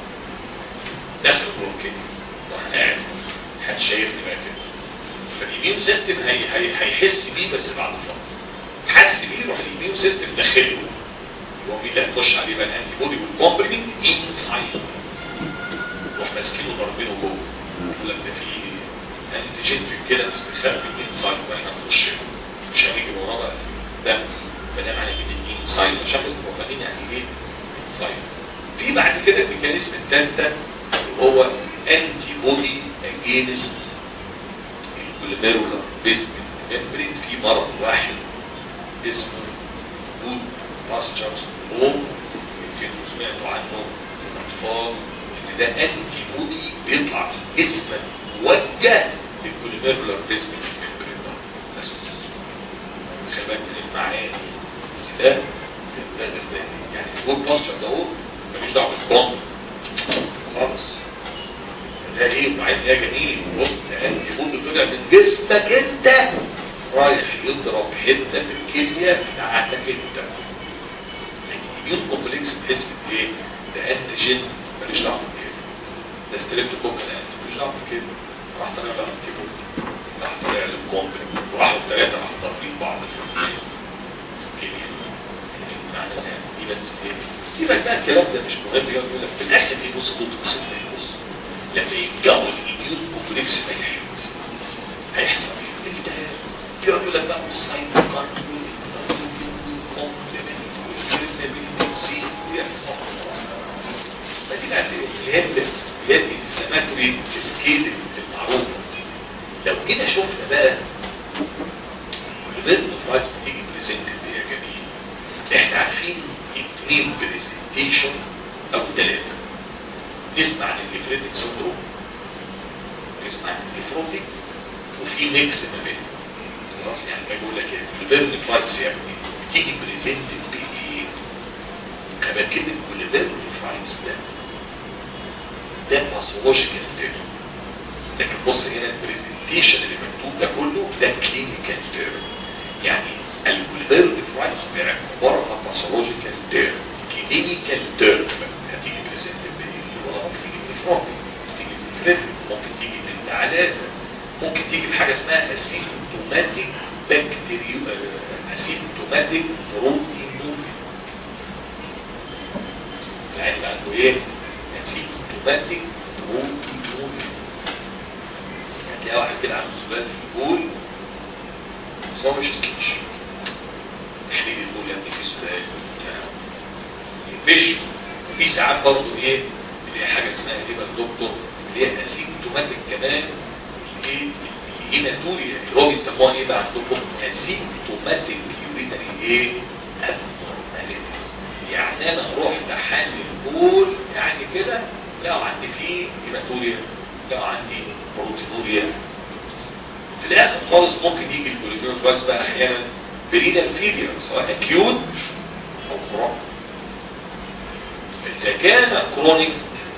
دخل جوه الكلى راح قاعد محدش شايفني بقى كده فالإيميون سيستم هي هي هيحس بيه بس بعد فترة حس بيه يروح الإيميون سيستم داخله هو مين اللي هتخش عليه بقى الانتي بودي والكومبلمنت انسايد يروح ماسكينه ضاربينه جوه يقول لك ده في انتيجين في الكلى مستخبي انسايد واحنا نخش مش هنيجي وراه بقى ده فده معنى كده انسايد مش عارف انتوا فاهمين يعني ايه انسايد في بعد كده الميكانيزم الثالثه اللي هو انتي بودي اجينست البوليميرولار بيسمنت ممبرين في مرض واحد اسمه جود باسترز لوم يمكن سمعتوا عنه في الاطفال ان ده انتي بودي بيطلع من جسمك موجه للبوليميرولار بيسمنت ممبرين ده بس خلي بالك من المعاني ده ده ده ده يعني الجود باستر ده هو ملوش دعوه بالبومب خالص ده ايه وبعدين يا جميل بص انت يكون طلع من جسمك انت رايح يضرب حته في الكليه بتاعتك انت الاميون كومبلكس تحس بايه؟ ده انتيجين ماليش دعوه بكده ده ستريبتوكوكال انت ماليش دعوه بكده راح طالع له انتي بودي راح طالع له كومبلكس وراحوا الثلاثه راحوا ضاربين بعض في الكليه معنى دي بس ايه سيبك بقى الكلام ده مش مهم يقول لك في الاخر دي بص دول قصه بص لما يتجوز الاميون كومبلكس هيحدث هيحصل ايه انت يقول لك بقى السايد كارد فدي بقى اللي هي اللي هي الانفلاماتوري سكيل المعروفه لو جينا شفنا بقى البيرن فرايز بتيجي بريزنت يا جميل احنا عارفين اثنين بريزنتيشن او ثلاثه نسمع عن النفريتك سندروم نسمع عن النفروتيك وفي ميكس ما بينهم خلاص يعني بقول لك البيرن فرايز يا ابني بتيجي بريزنت بايه؟ كما كلمه البيرن فرايز ده ده باثولوجيكال تيرم لكن بص هنا البرزنتيشن اللي مكتوب ده كله ده كلينيكال تيرم يعني البوليفيرد فرايز باعتبارها باثولوجيكال تيرم كلينيكال تيرم هتيجي بريزنت ممكن تيجي بالفروبي تيجي بالفريفري ممكن تيجي بالعلامه ممكن تيجي بحاجه اسمها اسيمتوماتيك بكتيريو اسيمتوماتيك بروتينوريا يعني عنده ايه اسيمتوماتيك بروتينوريا هتلاقي واحد كده عنده سؤال في البول بس هو ما يشتكيش تحليل البول يعني في سؤال مش في ساعات برضه ايه اللي هي حاجه اسمها ايه بقى الدكتور اللي هي اسيمتوماتيك كمان ايه الهيماتوريا اللي هو بيسموها ايه بقى عندكم اسيمتوماتيك يورينري ايه ابنورماليتيز يعني انا رحت احلل البول يعني كده لقوا عندي فيه هيماتوريا لقوا عندي بروتينوريا في الاخر خالص ممكن يجي البوليفيرال فلاكس بقى احيانا بريدال فيلير سواء اكيوت او كرونيك اذا كان كرونيك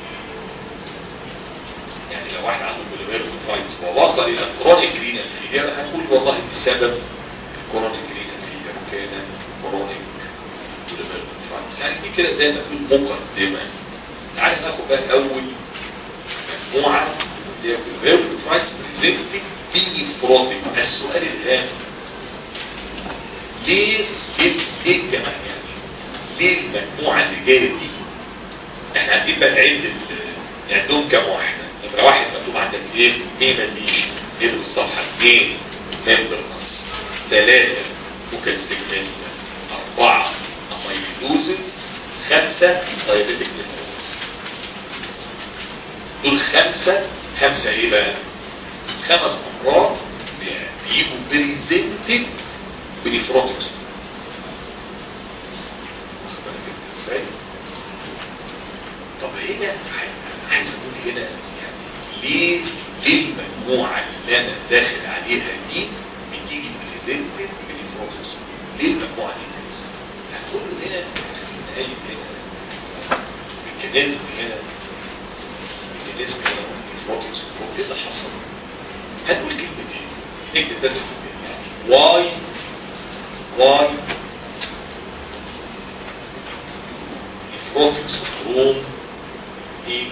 يعني لو واحد عنده بوليفيرال فلاكس ووصل الى كرونيك رينال فيلير هنقول والله السبب الكرونيك رينال فيلير كان كرونيك بوليفيرال فلاكس يعني دي كده زي ما تقول مقدمه تعالى ناخد بقى اول مجموعه اللي هي بوليفيرال فلاكس بريزنتنج بنفروتيك السؤال الآن ليه ليه ليه يا جماعه يعني ليه المجموعه اللي جايه دي احنا عايزين بقى نعد نعدهم كام واحده نمره واحد مكتوب عندك ايه ايه ماليش ايه الصفحه اثنين ممبرز ثلاثه ممكن سيجمنت اربعه اميلوزز خمسه دايبيتك دول خمسه خمسه ايه بقى خمس امراض بيجوا بريزنتد بنفروتكس طب هنا عايز اقول هنا يعني ليه ليه المجموعه اللي انا داخل عليها دي بتيجي بريزنتد بنفروتكس ليه المجموعه دي هتقول له هنا عايزين نقيم هنا الميكانيزم هنا الميكانيزم هنا النفروتكس ايه اللي حصل هنقول كلمتين نكتب بس يعني واي واي نفروتك سندروم in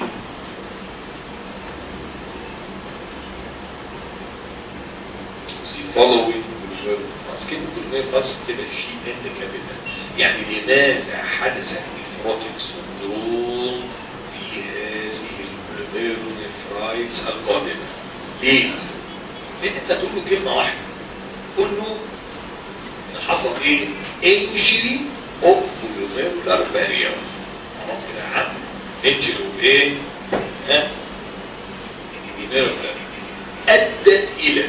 the following كلمة كلمة بس تبقى شيء ان كابيتال يعني لماذا حدث النفروتك سندروم في هذه البلوميرونيفرايتس القادمة ليه؟ لان انت تقول له كلمة واحدة قول له ان حصل ايه انجري اوف بلوميرولار بارير خلاص كده يا عم انجري اوف ايه ها بلوميرولار ادى الى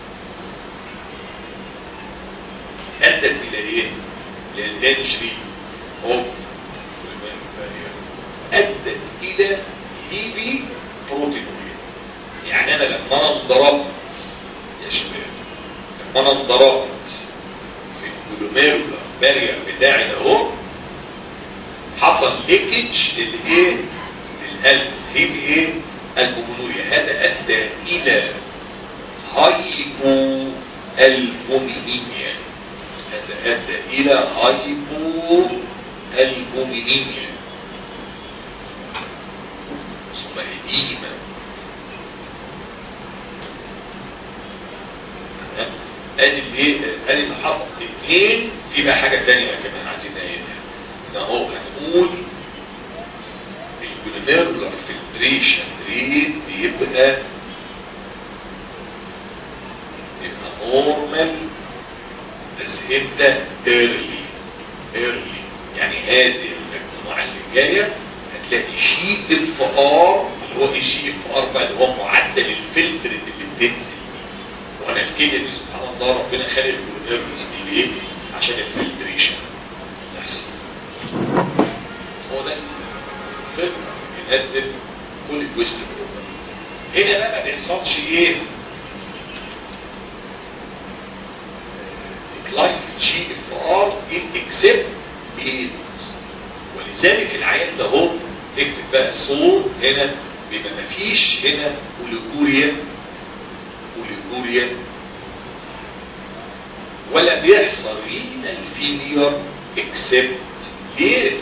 ادت الى ايه للانجري اوف بلوميرولار بارير ادت الى هيبي بروتينوريا يعني انا لما انا انضربت يا شباب لما انا انضربت في الجلوميرولار بارير بتاعي ده اهو حصل ليكج للايه للقلب هيب ايه البومونوريا هذا ادى الى هايبو البومينيميا هذا ادى الى هايبو البومينيميا ثم اديما ادي الايه ادي اللي حصل اثنين في بقى حاجه ثانيه كمان عايزين نقولها ان هو هنقول الجلوميرولار فلتريشن ريت بيبقى يبقى نورمال بس امتى ايرلي ايرلي يعني هذه المجموعه اللي جايه تلاقي جي اف ار اللي هو ايه جي اف ار بقى اللي هو معدل الفلتر اللي بتنزل وانا الكليه دي سبحان الله ربنا خلق الكولينيرفس دي ليه؟ عشان الفلتريشن نفسي هو ده الفلتر بينزل كل الويست هنا بقى ما بيحصلش ايه؟ ديكلاين جي اف ار اكسبت ايدز ولذلك العيان ده هو اكتب بقى الصور هنا بيبقى مفيش هنا اوليجوريا اوليجوريا ولا بيحصل رينال فيلير اكسبت ليه؟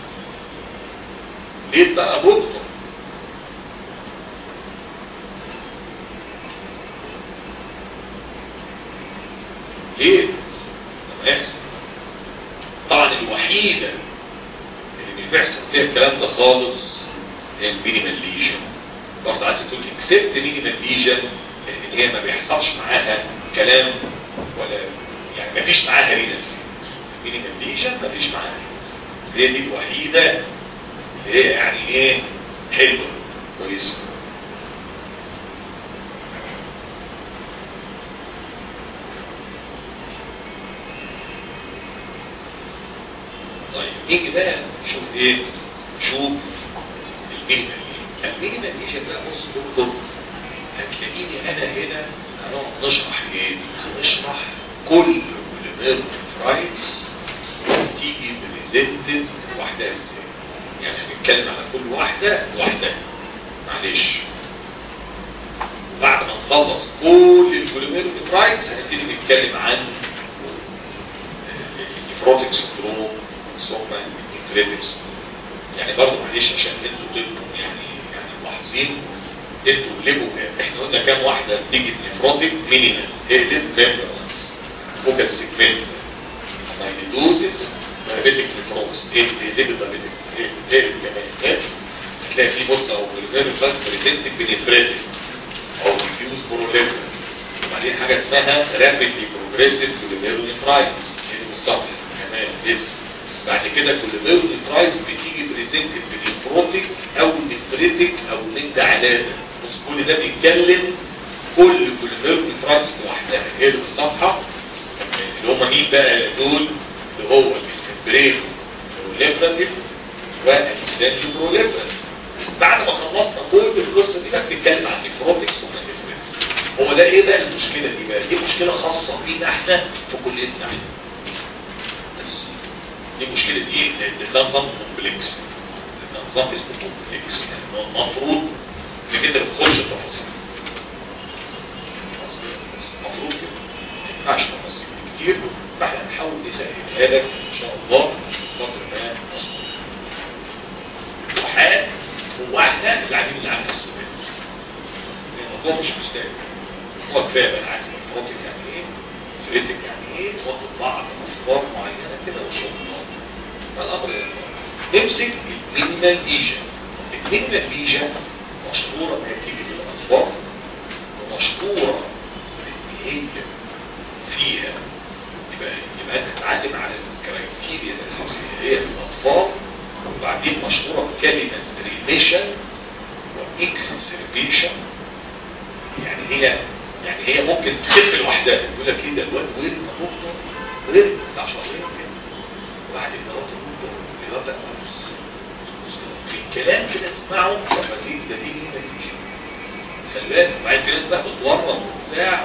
ليه بقى دكتور؟ ليه؟ لما يحصل طبعا الوحيدة اللي مش بيحصل فيها الكلام ده خالص هي المينيمال ليجن برضه عايز تقول اكسبت مينيمال ليجن ان هي ما بيحصلش معاها كلام ولا يعني ما فيش معاها رينال مينيمال ليجن ما فيش معاها هي دي الوحيدة اللي هي يعني ايه حلوة كويسة طيب نيجي بقى نشوف ايه نشوف المينيمال المينيمال ليجن بقى بص دكتور هتلاقيني انا هنا هنقعد نشرح ايه هنشرح كل كوليمير فرايتس تيجي بريزنتد واحده ازاي يعني هنتكلم على كل واحده لوحدها معلش وبعد ما نخلص كل الكوليمير فرايتس هنبتدي نتكلم عن النيفروتيك سندروم ثم الانفريتكس يعني برضه معلش عشان انتوا تبقوا يعني يعني ملاحظين انتوا قلبوا احنا قلنا كام واحده بتيجي نيفروتيك مينيمال اقلب ميمبرانس فوكال سيجمنت مايليدوزيس دايابيتيك نيفروز ايه ايه دايابيتيك ايه ايه كمان ايه هتلاقي في بص او الفيرو فاس بريزنتنج بنيفريتيك او ديفيوز بروليفر وبعدين حاجه اسمها رابيدلي بروجريسيف كولينيرونيفرايتس دي بالظبط كمان لسه بعد كده كولينيرونيفرايتس بتيجي بريزنتنج بالنيفروتيك او نفريتيك او نند علامه بص كل ده بيتكلم كل كولينيرونيفرايتس لوحدها هي اللي في الصفحه اللي هم مين بقى دول اللي هو البرين والليفراتيف والانسانجي بروليفراتيف بعد ما خلصنا كل القصه دي بقى بنتكلم عن النيفروتكس والنيفريتكس هو ده ايه بقى المشكله دي بقى دي مشكله خاصه بينا احنا في كليتنا احنا بس دي مشكله ايه لان ده نظام كومبلكس ده نظام اسمه كومبلكس يعني هو المفروض انك انت بتخش تفاصيل المفروض كده ما ينفعش تفاصيل كتير فاحنا هنحاول نسهلها لك ان شاء الله قدر ما نستطيع وحال هو احنا اللي عاملين اللي عامل السؤال الموضوع مش مستاهل هو كفايه بقى عارف الفروتك يعني ايه فريتك يعني ايه واخد بعض افكار معينه كده وشغل فالامر نمسك المينيمال ليجن المينيمال ليجن مشهوره بنتيجه الاطفال ومشهوره ان هي فيها يبقى يبقى انت تتعلم على الكرايتيريا الاساسيه هي في الاطفال وبعدين مشهوره بكلمه ريميشن واكسسربيشن يعني هي يعني هي ممكن تخف لوحدها يقول لك ايه ده الواد وين مطلوب غير بتاع شهرين كده وبعد كده وقت الواد ده في كلام كده تسمعه لما تيجي ده تيجي ما يجيش خلي بالك وبعدين في ناس بقى بتورم وبتاع و...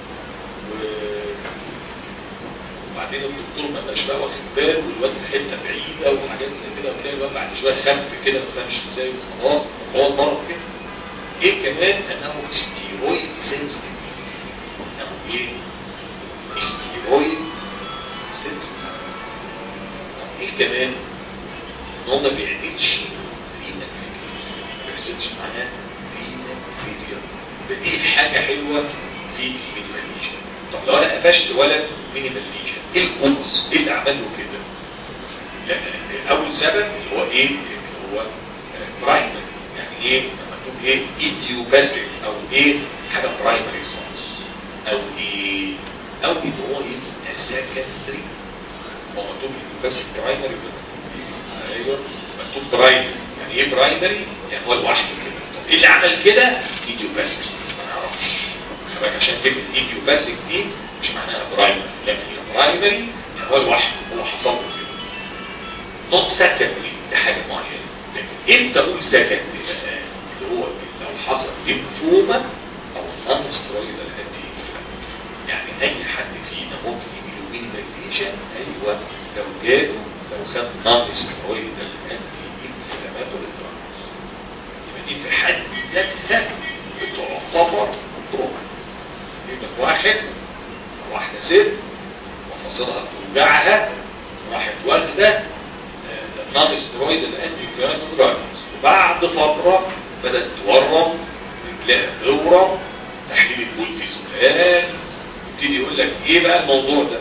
وبعدين الدكتور ما بقاش بقى واخد باله والواد في حته بعيده وحاجات زي كده وتلاقي الواد بعد شويه خف كده ما فهمش ازاي وخلاص هو المرض كده ايه كمان انه ستيرويد سنسيتيف انه ايه ستيرويد سنسيتيف طب ايه كمان ان هو ما بيعملش رينا ما بيحصلش معاه رينا فيلير دي حاجه حلوه في المينيماليشن طب لو انا قفشت ولد مينيمال ليجن ايه الكوز ايه اللي عمل له كده اول سبب اللي هو ايه اللي هو برايمري يعني ايه مكتوب ايه ايديوباثيك او ايه حاجه برايمري خالص او ايه او ان هو يبقى سكندري هو مكتوب ايديوباثيك برايمري ايوه مكتوب برايمري يعني ايه برايمري يعني هو لوحده كده طب ايه اللي عمل كده ايديوباسيك ما نعرفش خلي عشان كلمه ايديوباسيك دي مش معناها برايمري لكن هي برايمري يعني هو لوحده هو حصل له كده نوت سكندري دي حاجه معينه لكن امتى اقول سكندري بقى اللي هو لو حصل ليمفوما او نون سترويدال انتي يعني اي حد فينا ممكن يجي له مين ليجن ايوه لو جاله لو خد نون سترويدال انتي انفلاماتوري دراجز يبقى دي في حد ذاتها بتعتبر تروما يبقى واحد واحده ست مفاصلها بتوجعها راحت واخده نون سترويدال انتي انفلاماتوري دراجز وبعد فتره بدات تورم رجلها تورم تحليل البول في سؤال يبتدي يقول لك ايه بقى الموضوع ده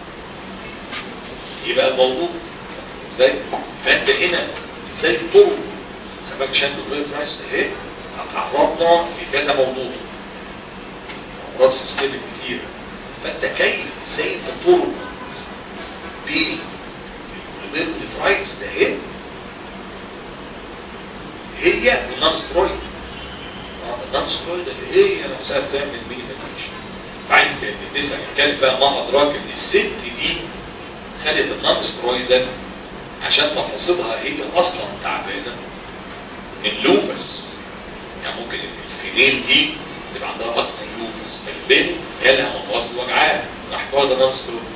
ايه بقى الموضوع ازاي فانت هنا ازاي تطرق خباك عشان دكتور فرايس اهي تعرضنا لكذا موضوع امراض سيستميك كثيره فانت كيف ازاي تطرق بالدكتور فرايس ده اهي هي النون سترويد النون سترويد اللي هي نفسها بتعمل مينيميزيشن بعدين نسأل نتكلم بقى ما أدراك إن الست دي خدت النون سترويدال عشان مفاصلها هي أصلا تعبانة من لوبس يعني ممكن الفيميل دي تبقى عندها أصلا لوبس فالبنت جالها مفاصل وجعاها راح واخدة نون سترويد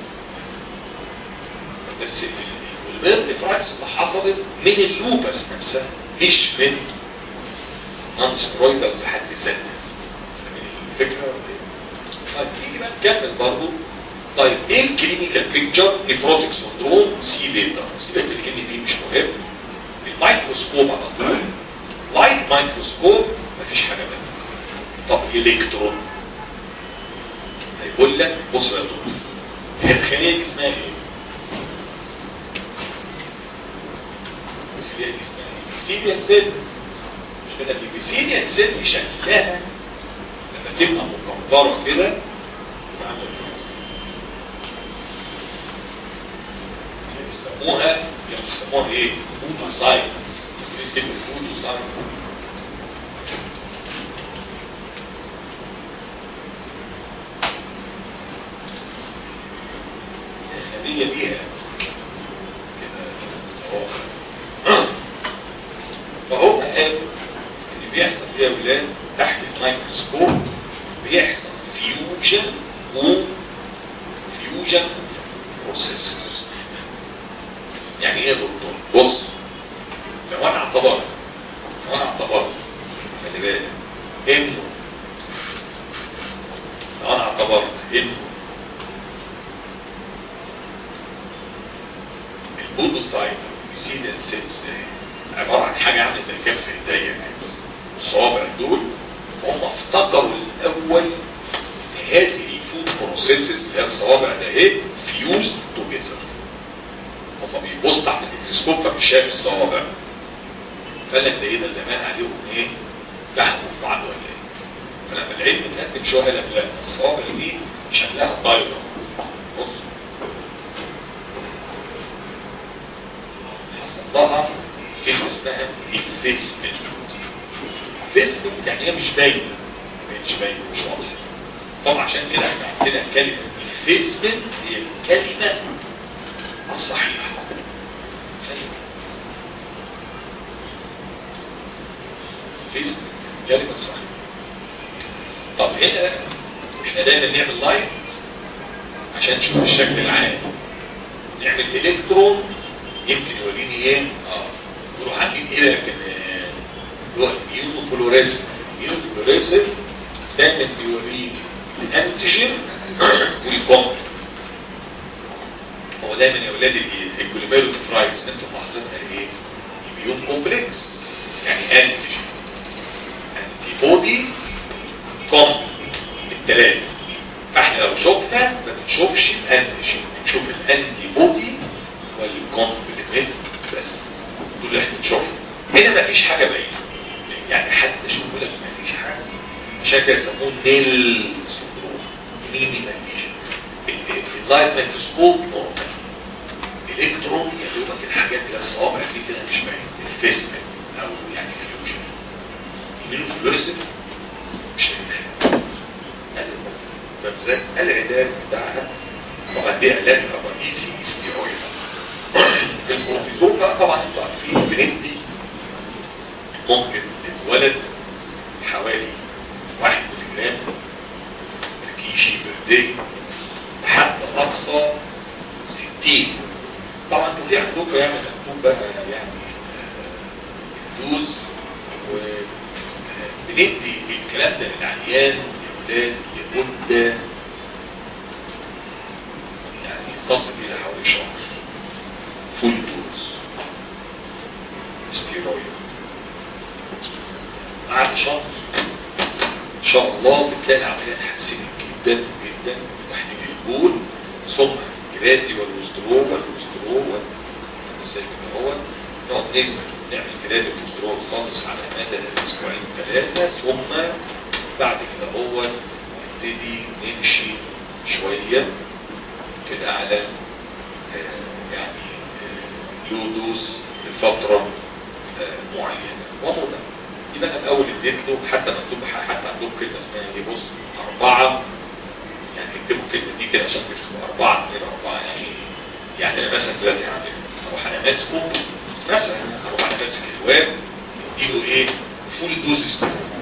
بس والبنت فراكس اللي حصلت من اللوبس نفسها مش من نون سترويدال في حد ذاتها الفكرة ولا ايه؟ طيب نيجي بقى نكمل برضه طيب ايه الكلينيكال بيكتشر نيفروتيك سندروم سي بيتا سيبك من الكلمه دي مش مهم الميكروسكوب على طول لايت مايكروسكوب مفيش حاجه منها طب الكترون هيقول لك بص يا دكتور هي الخليه دي اسمها ايه؟ الخليه دي اسمها ايه؟ بيسيليان سيل مش كده البيسيليان سيل دي شكلها لما تبقى مكبره كده يسموها يسموها ايه؟ فوتو ساينس كلمة فوتو ساينس هدية بيها كده صراحة فهو قال اللي بيحصل فيها ولاد تحت الميكروسكوب بيحصل فيوجن و فيوجن بروسيسز يعني ايه يا دكتور بص لو انا اعتبرت لو انا اعتبرت خلي بالك انه لو انا اعتبرت انه البودوسايت بيسيدن سيلز عباره عن حاجه عامله زي كف ايديا كده الصوابع دول هم افتكروا الاول ان هذه الفود بروسيسز اللي هي الصوابع ده ايه فيوز توجذر هم بيبص تحت الميكروسكوب فمش شايف الصوابع فقال لك ده ايه ده زمان عليهم ايه لحموا في بعض ولا ايه فلما العلم اتقدم شويه قال لك لا الصوابع دي شكلها بيضه بص حصل لها كلمه اسمها الفيسمنت الفيسمنت يعني هي مش باينه مش باينه مش واضحه طبعا عشان كده احنا عندنا كلمه الفيسمنت هي الكلمه الصحيحه الفيسمنت الكلمه الصحيحه طب هنا احنا دايما نعمل لايت عشان نشوف الشكل العام نعمل الكترون يمكن يوريني ايه اه يروح عندي ايه كمان يروح يونو فلوريسن يونو فلوريسن دايما بيوريني الانتيجين والكومب هو دايما يا اولاد الجلوميرو فرايز انتوا ملاحظينها ايه اميون كومبلكس يعني انتيجين انتي بودي كومب الثلاثه فاحنا لو شفنا ما بنشوفش الانتيجين بنشوف الانتي بودي والكومبلمنت بس دول اللي احنا بنشوفهم هنا مفيش حاجه باينه يعني حتى شوف لك مفيش حاجه عشان كده يسموه نيل سندروم ميني مفيش اللايت مايكروسكوب نورمال الكترون يا دوبك الحاجات اللي الصوابع دي كده مش باينه الفيسمنت او يعني فيوجن يمينو فلوريسنت مش هينام فبذلك العلاج بتاعها طبعا دي علاج رئيسي ستيرويد الكورتيزون بقى طبعا انتوا عارفين بندي ممكن الولد حوالي واحد ملي جرام كيشي بردي لحد اقصى 60 طبعا انتوا في عندكم يعني مكتوب بقى يعني دوز وبندي الكلام ده للعيان الاولاد لمده يعني تصل الى حوالي شهر فول دوز ستيرويد بعد شهر ان شاء الله بتلاقي العمليه اتحسنت جدا جدا تحديد البول ثم جرادي والوسترول والوسترول ازاي كده هو نقعد نعمل نعمل جرادي والوسترول خالص على مدى اسبوعين ثلاثه ثم بعد كده هو نبتدي نمشي شويه كده على آه يعني آه لو دوز لفتره آه معينه وهو ده يبقى انا الاول اديت له حتى مكتوب حتى عندهم كلمه اسمها ايه بص اربعه يعني اكتبوا الكلمه دي كده عشان تكتبوا اربعه غير اربعه يعني يعني انا مثلا دلوقتي عندي اروح انا ماسكه مثلا اروح انا ماسك الواد اديله ايه فول دوز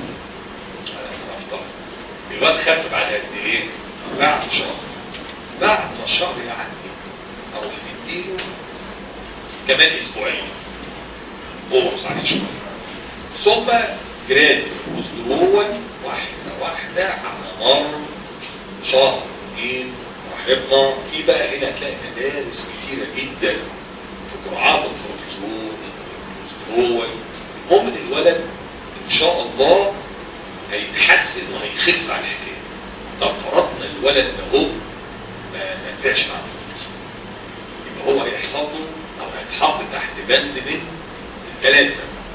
الواد خف بعد قد ايه؟ بعد شهر بعد ما الشهر يعدي اروح مديله كمان اسبوعين بوظ عليه شويه ثم جراد وزدرول واحدة واحدة على مر شهر اثنين راحبنا في بقى هنا هتلاقي مدارس كتيرة جدا في جرعات البروتيزون والوزدرول المهم ان الولد ان شاء الله هيتحسن وهيخف عن الحكايه طب فرضنا الولد ده هو ما نفعش معاه يبقى هو هيحصل له او هيتحط تحت بند من الثلاثه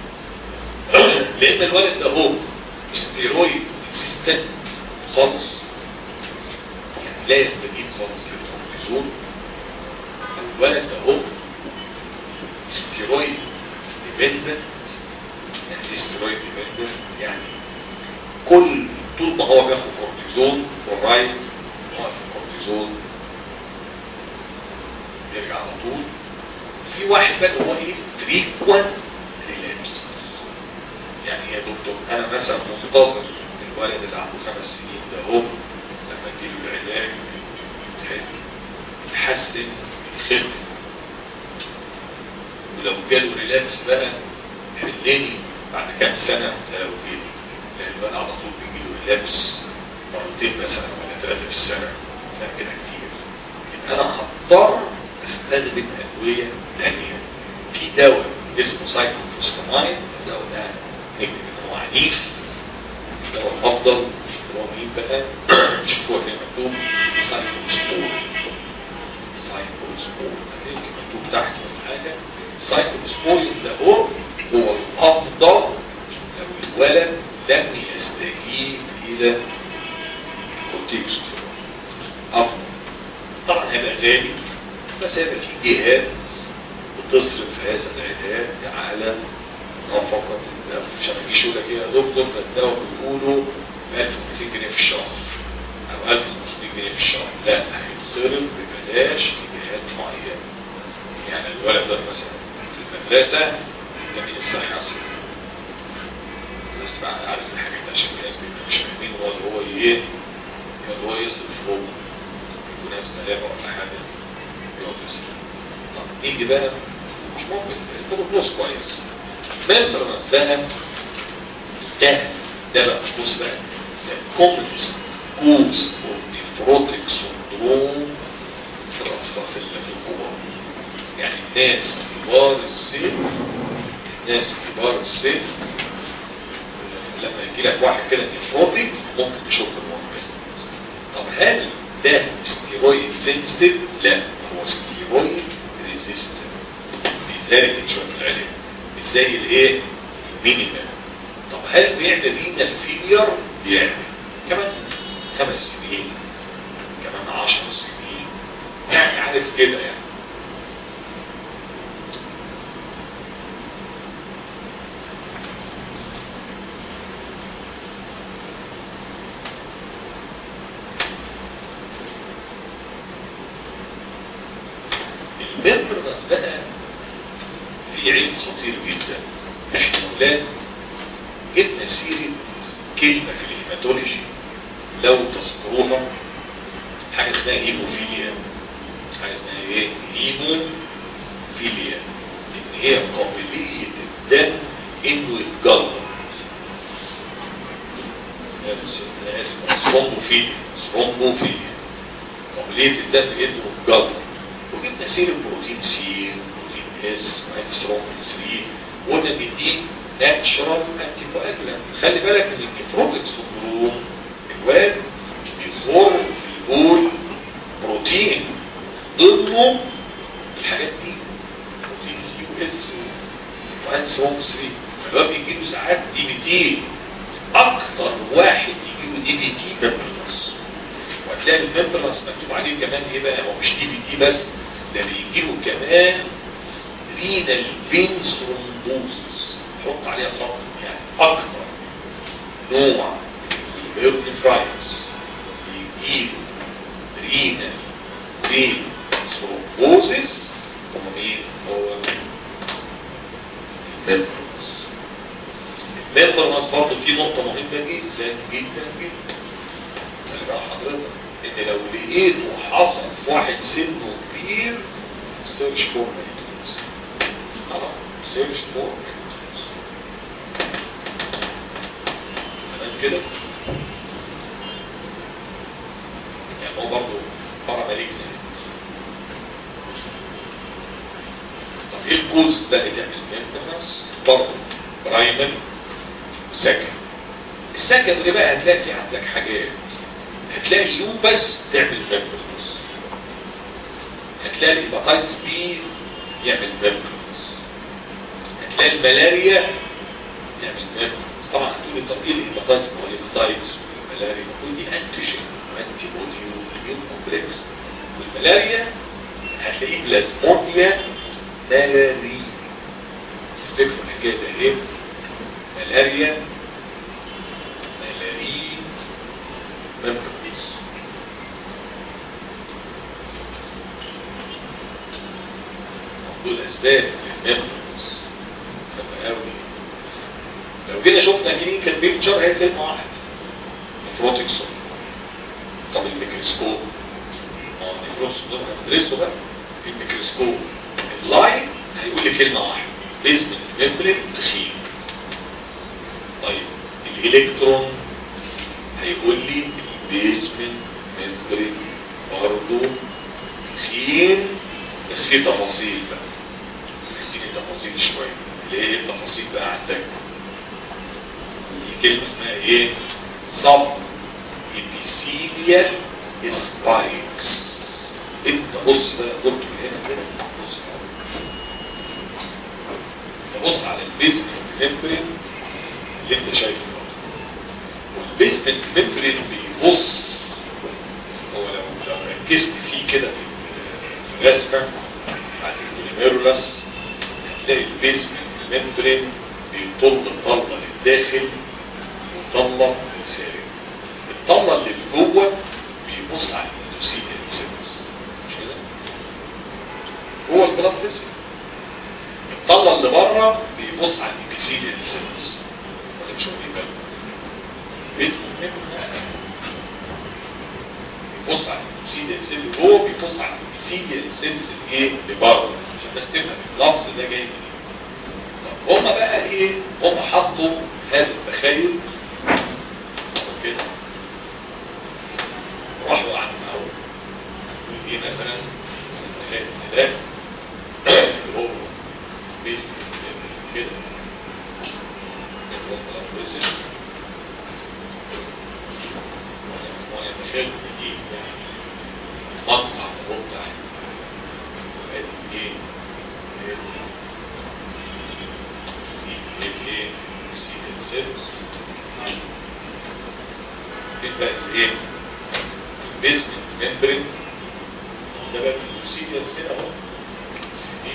لان الولد ده هو ستيرويد ريزيستنت خالص يعني لا يستجيب خالص للكورتيزون الولد ده هو ستيرويد ديبندنت يعني ستيرويد ديبندنت يعني كل طول ما هو بياخد كورتيزون والرايت موقف الكورتيزون يرجع على طول في واحد بقى هو ايه فريكوانت ريلابس يعني يا دكتور انا مثلا منتظر الولد اللي عنده خمس سنين ده هو لما اديله العلاج يتحسن يخف ولو جاله ريلابس بقى حلني بعد كام سنه لو جه لان الولد على طول بيجي له ريلابس مرتين مثلا ولا ثلاثه في السنه لا كده كتير انا هضطر استخدم ادويه ثانيه في دواء اسمه سايكلوفوسفامايد الدواء ده نكتب ان هو عنيف الدواء الافضل هو مين بقى شوفوا هتلاقي مكتوب سايكلوسبور سايكلوسبور هتلاقي مكتوب تحت ولا حاجه سايكلوسبور ده هو هو الافضل لو الولد لم يستجيب الى الكورتيكوستيرويد افضل طبعا هيبقى غالي بس هيبقى في جهات بتصرف هذا العلاج على نفقة الدواء عشان ما يجيش يقول لك ايه يا دكتور ده الدواء بيقولوا 1200 جنيه في الشهر او 1500 جنيه في الشهر لا هيتصرف ببلاش لجهات معينة يعني الولد ده مثلا في المدرسة التأمين الصحي أصلا الناس تبقى عارف الحاجات عشان في ناس بيبقوا مش فاهمين هو اللي هو ايه اللي هو يصرف هو يكون ناس ملاعب ولا حاجة يقعد يصرف طب نيجي بقى مش ممكن انت بتبص كويس ميمبرنس بقى ده ده بقى بص بقى كومنس كوز ونيفروتيك سندروم في الاطفال في الكبار يعني الناس كبار السن الناس كبار السن لما يجي لك واحد كده نيفروتيك ممكن تشوف الموضوع طب هل ده ستيرويد سنسيتيف؟ لا هو ستيرويد ريزيستنت لذلك نشوف العلم مش زي الايه المينيمال طب هل بيعمل رينال فيلير بيعمل كمان خمس سنين كمان عشر سنين يعني عارف كده يعني الممبرنس بقى في علم خطير جدا احنا اولاد جبنا سيرة كلمة في الهيماتولوجي لو تذكروها حاجة اسمها هيموفيليا حاجة اسمها ايه هيموفيليا ان هي قابلية الدم انه يتجلط انا اسف ثرومبوفيليا ثرومبوفيليا قابلية الدم انه يتجلط وجبنا سيرة بروتين سي بروتين اس وانتسرومبين 3 وقلنا ان دي ناتشرال انتي كواجولانت خلي بالك ان النيفروتيك سندروم الواد بيخر في البول بروتين ضمنه الحاجات دي بروتين سي واس وانتسرومبين 3 فالواد بيجي له ساعات دي بي تي اكتر واحد يجي له دي بي تي ممبرنس وهتلاقي الممبرنس مكتوب عليه كمان ايه بقى هو مش دي بي تي بس ده بيجي له كمان رينال فين ثرومبوزس حط عليها خط يعني اكتر نوع البيرنفرايتس يجيله رينال فين ثرومبوزس هو مين هو الممبرنس الممبرنس برضه في نقطة مهمة جدا جدا جدا خلي بقى حضرتك ان لو لقيته حصل في واحد سنه كبير سيرش فور ميتوز خلاص سيرش فور ميتوز تمام كده يعني هو برضه فرع مالجنت طب ايه الكوز ده اللي تعمل ميمبرنس برضه برايمري سكن السكندري بقى هتلاقي في عندك حاجات هتلاقي اللوبس تعمل ميمبرنس هتلاقي الهيباتايتس بي يعمل ميمبرنس هتلاقي الملاريا تعمل ميمبرنس طبعا هتقول لي طب ايه الهيباتايتس ما هو الهيباتايتس والملاريا كل دي انتيجين وانتي بودي والميون كومبلكس والملاريا هتلاقيه بلازموديا ملاري افتكروا الحكايه ده ايه ملاريا ملاري ممبرنس دول اسباب للممبرنس طب قوي لو جينا شفنا كلينيكال بيكتشر هي كلمه واحده نفروتيك سون طب الميكروسكوب ما هو النفروتيك سون هندرسه بقى الميكروسكوب اللاين هيقول لي كلمه واحده بيزمنت ممبرين تخين طيب الالكترون هيقول لي البيزمنت ممبرين برضه تخين بس في تفاصيل بقى اديني تفاصيل شويه اللي هي التفاصيل بقى عندك دي كلمه اسمها ايه صب ابيثيليال سبايكس انت بص بقى قلت هنا كده بص تبص على البيزمنت ممبرين اللي انت شايفه والبيزمنت ممبرين بيبص هو لو لو ركزت فيه كده في الرسمه بتاعت البوليميرولس هتلاقي البيزمنت ممبرين بيطل الطلة للداخل وطلة للخارج الطلة اللي جوه بيبص على الاندوسيتيال سيلز مش كده؟ هو البلاد فيسل الطلة اللي بره بيبص على الابيثيليال سيلز ولا مش واخدين بالكم؟ بيزمنت ممبرين بيبص على الاندوسيتيال سيلز جوه بيبص على الابيثيليال سيلز الايه اللي بره عشان بس تفهم اللفظ ده جاي منين هم بقى ايه هم حطوا هذا التخيل كده راحوا عن الاول ايه مثلا التخيل ده اللي هو بيس كده ونتخيل دي يعني مقطع مقطع ايه الايه سيد سيلز يبقى الايه البيزمنت ممبرين ده بقى السيد سيل اهو دي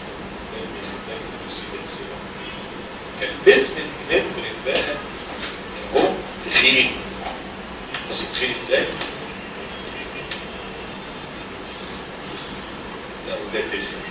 البيزمنت ممبرين بقى اهو تخين بس تخين ازاي؟ لو وده تفهم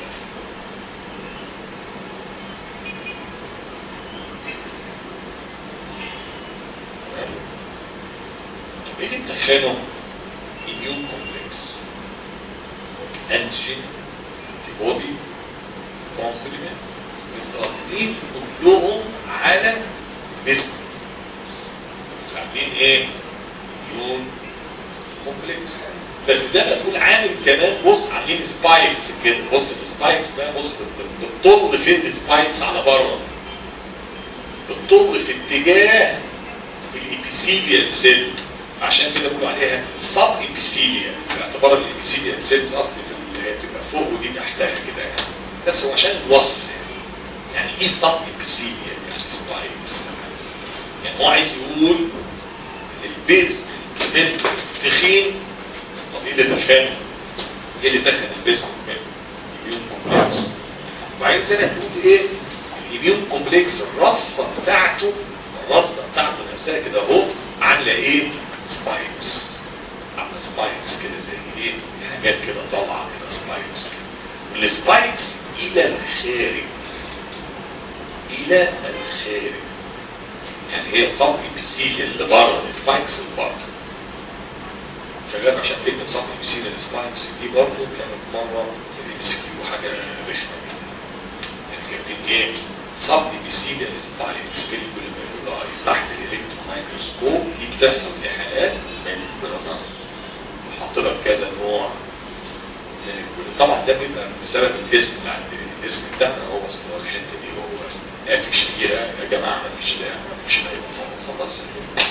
ايه اللي تخانه immune complex antigen antibody complement متقدمين كلهم على جسم عاملين ايه immune complex بس ده بقول عامل كمان بص عاملين سبايكس كده بص السبايكس بقى بص بتطل فين السبايكس على بره بتطل في اتجاه الابيثيليال سيل عشان كده بيقولوا عليها سب ابيثيليا باعتبار الابيثيليا سيلز اصلي في اللي هي بتبقى فوق ودي تحتها كده يعني بس هو عشان الوصف يعني ايه سب ابيثيليا يعني سبايكس يعني هو عايز يقول البيز تخين طب ايه اللي دخانه؟ ايه اللي دخل البيز الاميون كومبلكس وعايز سنة تقول ايه الاميون كومبلكس الرصة بتاعته الرصة بتاعته نفسها كده اهو عاملة ايه سبايكس عاملة سبايكس كده زي ايه حاجات كده طالعة كده سبايكس والسبايكس الى الخارج الى الخارج يعني هي صف البسيل اللي بره السبايكس اللي بره شغال عشان كلمة صف البسيل السبايكس دي برضه كانت مرة في الام سي كيو حاجة رخمة يعني كانت ايه صف البسيل السبايكس في البلولاي تحت الالكترون مايكروسكوب دي بتحصل في حالات من البرانس حط لك كذا نوع طبعا ده بيبقى بسبب الاسم يعني الاسم بتاعنا هو اصل هو الحته دي هو قافش كبيره يا جماعه ما فيش داعي ما فيش داعي صدق سليم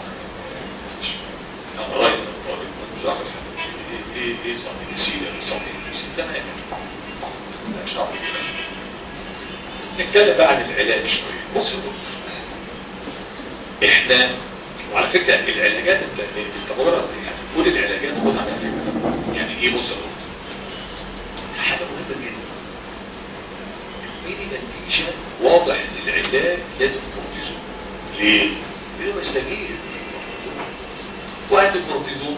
انا رايي الطالب مش عارف ايه ايه ايه صدق السيره صدق السيره تمام مش عارف نتكلم بقى عن العلاج شويه بص احنا وعلى فكره العلاجات التمرد يعني كل العلاجات خد على فكره يعني ايه بص حاجه مهمه جدا المينيمال فيشن واضح ان العلاج لازم كورتيزون ليه؟ لانه مستجيب وقت الكورتيزون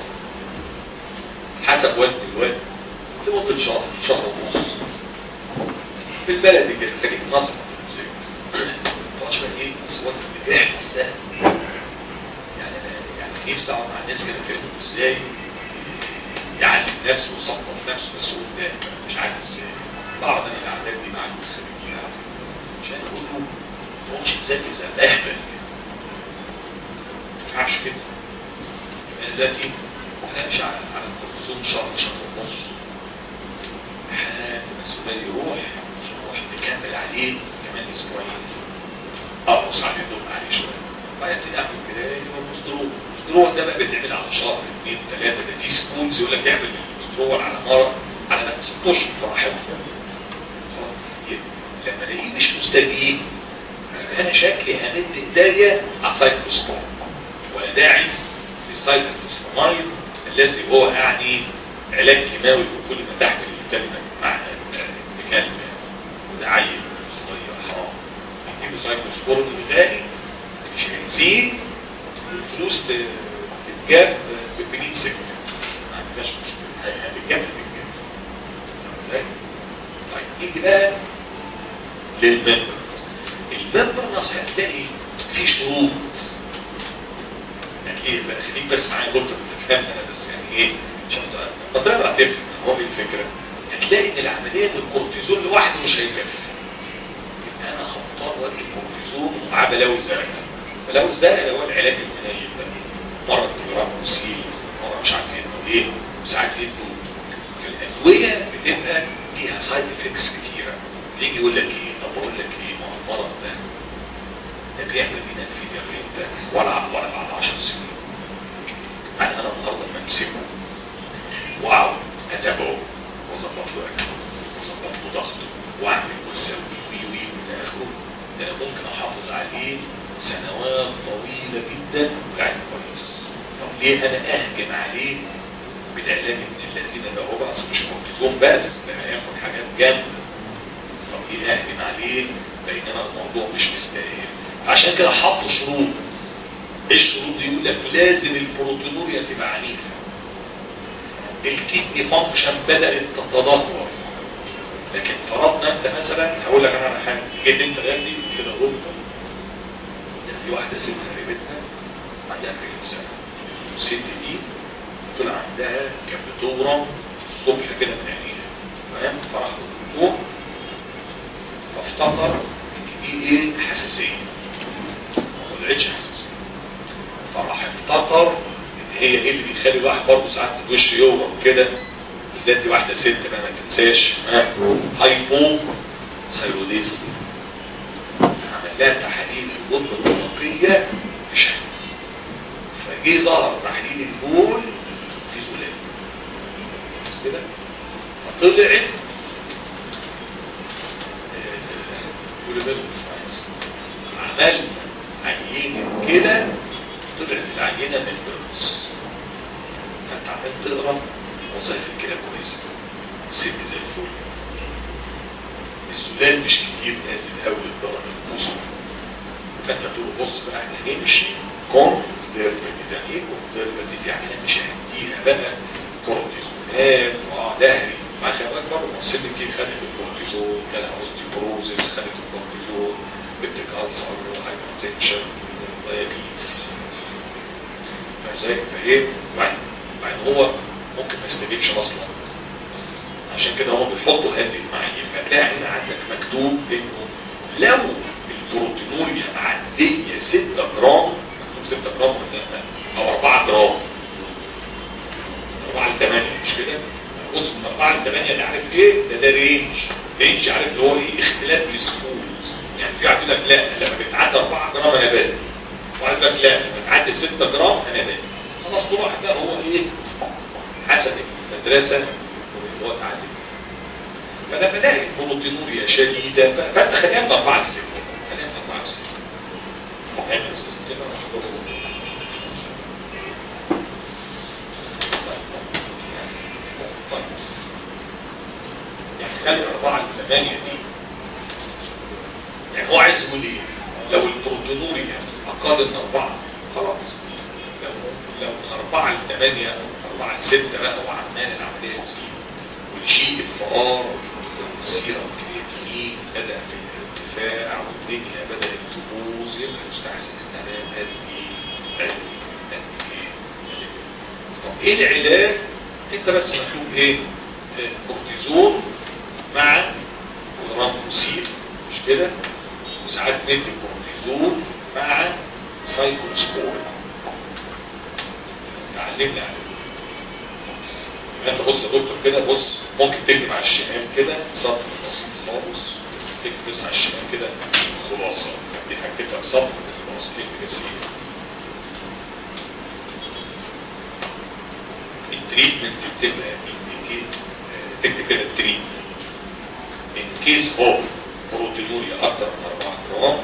حسب وزن الواد لمدة شهر شهر ونص في البلد كده خليك نصر مش ايه بس هو اللي بيحدث ده يعني يعني نفسي اقعد مع الناس كده فهموا ازاي يعلم نفسه ويصنف نفسه بس قدام مش عارف ازاي بعض من الاعداد دي مع الخريجين عشان يقولوا ما هوش تذاكر زي الاهبل ما ينفعش كده يعني دلوقتي احنا مش على على الكورتيزون شهر شهر ونص لحد ما السودان يروح عشان نروح نكمل عليه كمان اسبوعين اقص عليه دول عليه شويه بعدين تاخد كده والمستروح المستروح ده بقى بيتعمل على شهر اثنين ثلاثه ده في سكولز يقول لك اعمل المستروح على مره على ست اشهر براحتك لما الاقيه مش مستجيب انا شكلي همد ايديا على سايكلوسكوب ولا داعي للسايكلوسكومايد الذي هو يعني علاج كيماوي بكل ما تحمل الكلمه معنى الكلمه وده عيل صغير حرام يديله سايكلوسكوب غالي مش هيزيد والفلوس تتجاب ب 100 سكه ما عندناش مشكله هتتجاب تتجاب طيب نيجي بقى للممبر الممبر نص هتلاقي في شروط يعني ايه بقى خليك بس معايا قلت تفهم انا بس يعني ايه عشان تقدر تفهم هو ايه الفكره هتلاقي ان العمليه الكورتيزون لوحده مش هيكفي انا هختار وجه الكورتيزون ومعاه بلاوي زرقاء بلاوي زرقاء هو العلاج المنايل ده مره تجرب مسيل مره مش عارف ايه ايه وساعات يدوا في الادويه بتبقى ليها سايد افكتس كتيره يجي يقول لك ايه طب اقول لك ايه ما هو المرض ده ده بيعمل بينا في ده ولا ولا بعد 10 سنين يعني انا النهارده لما امسكه واقعد اتابعه واظبط له اكله واظبط له ضغطه واعمل واسوي وي وي الى اخره ده انا ممكن احافظ عليه سنوات طويله جدا وقاعد كويس طب ليه انا اهجم عليه بالعلاج من الذين ده هو بس مش كورتيزون بس ده هياخد حاجات جامده طب ليه اهجم عليه بينما الموضوع مش مستاهل عشان كده حطوا شروط الشروط دي يقول لك لازم البروتينوريا تبقى عنيفه الكدني فانكشن بدات تتدهور لكن فرضنا انت مثلا هقول لك انا على حاجه جيت انت غالي كده قلت في واحده ست قريبتنا عندها 40 سنه الست دي طلع عندها كانت بتورم الصبح كده من عينيها فاهم فراح الدكتور فافتكر ان دي ايه حساسيه ما طلعتش حساسيه فراح افتكر ان هي ايه اللي بيخلي الواحد برضه ساعات وشه يورم كده بالذات دي واحده ست بقى ما تنساش ها هايبو ثايروديزم عمل لها تحاليل الغده الدماغيه مش حلو فجه ظهر تحليل البول في زلال بس كده فطلعت عمل عينة كده طلعت العينة من الفيروس فانت عمال تقرا وظائف كده كويسة الست زي الفل السلال مش كتير نازل قوي للدرجة القصوى فانت تقول بص بقى احنا نمشي كونزرفتيف يعني ايه كونزرفتيف يعني انا مش هديها بقى كورتيزونات واه دهري مع خبرك برضه السن كتير خدت الكورتيزون كان اوستيوبروزيس خدت الكورتيزون بنتك ألسر هايبرتنشن دايابيتس فازاي فايه بعد بعد هو ممكن ما يستجيبش اصلا عشان كده هو بيحطوا هذه المعايير فتلاقي هنا عندك مكتوب انه لو البروتينوريا معديه 6 جرام مكتوب 6 جرام ولا او 4 جرام 4 ل 8 مش كده بص من 4 ل 8 ده عارف ايه ده ده رينج رينج عارف اللي هو ايه اختلاف السكول يعني في واحد يقول لك لا لما بتعدي 4 جرام انا بادئ وواحد يقول لك لا لما بتعدي 6 جرام انا بادئ خلاص كل واحد بقى هو ايه حسب المدرسه اللي هو اتعلم فلما الاقي البروتينوريا شديده فانت خليها من 4 ل 6 خليها من 4 ل 6 فاهم يا أستاذ كده مشكور طيب يعني خلي 4 ل 8 دي يعني هو عايز يقول ايه لو البروتينوريا اقل من 4 خلاص لو لو من 4 ل 8 او 4 ل 6 بقى وعمال العمليه تزيد والشيء الفرار والسيرة الكرياتينين بدأ في الارتفاع والدنيا بدأت تبوظ يبقى يستحسن ان انا ادي ادي ادي طب ايه العلاج؟ انت بس مكتوب ايه؟ كورتيزون مع رامبوسيل مش كده؟ وساعات ندي كورتيزون مع سايكوسبور علمنا عليه انت بص يا دكتور كده بص ممكن تكتب على الشمال كده سطر بسيط خالص تكتب بس على الشمال كده خلاصه دي هكتبها سطر خلاص تكتب السيره التريتمنت بتبقى indicate تكتب كده التريتمنت in case of بروتينوريا اكتر من 4 جرام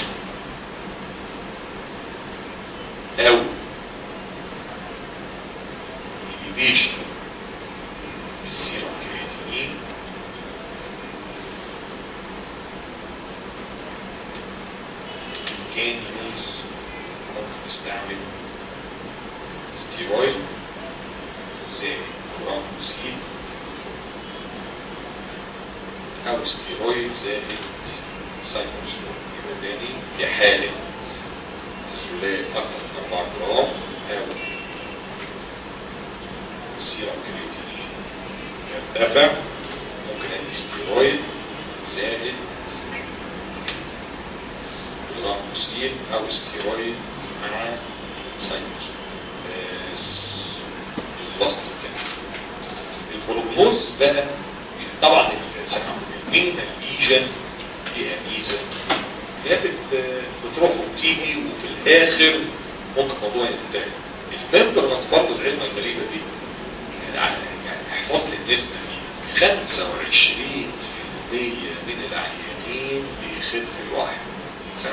او elevation السيرم كرياتينين كان يوز ممكن نستعمل ستيرويد زي رامبوسين او ستيرويد زائد سايكوسكوب يبقى تاني في حالة السلال اكثر من 4 جرام او السيرم كرياتينين يرتفع ممكن الاستيرويد زائد الرامبوسين او استيرويد مع سايكوس البسط كده البروجنوز بقى طبعا مين الليجن ليها ميزه هي بت- بتروح وتيجي وفي الاخر ممكن موضوع ينتهي الممبرنس برضه العلمه الغريبه دي يعني يعني احفظ لي النسبه دي 25% من العيانين بيخف الواحد 25%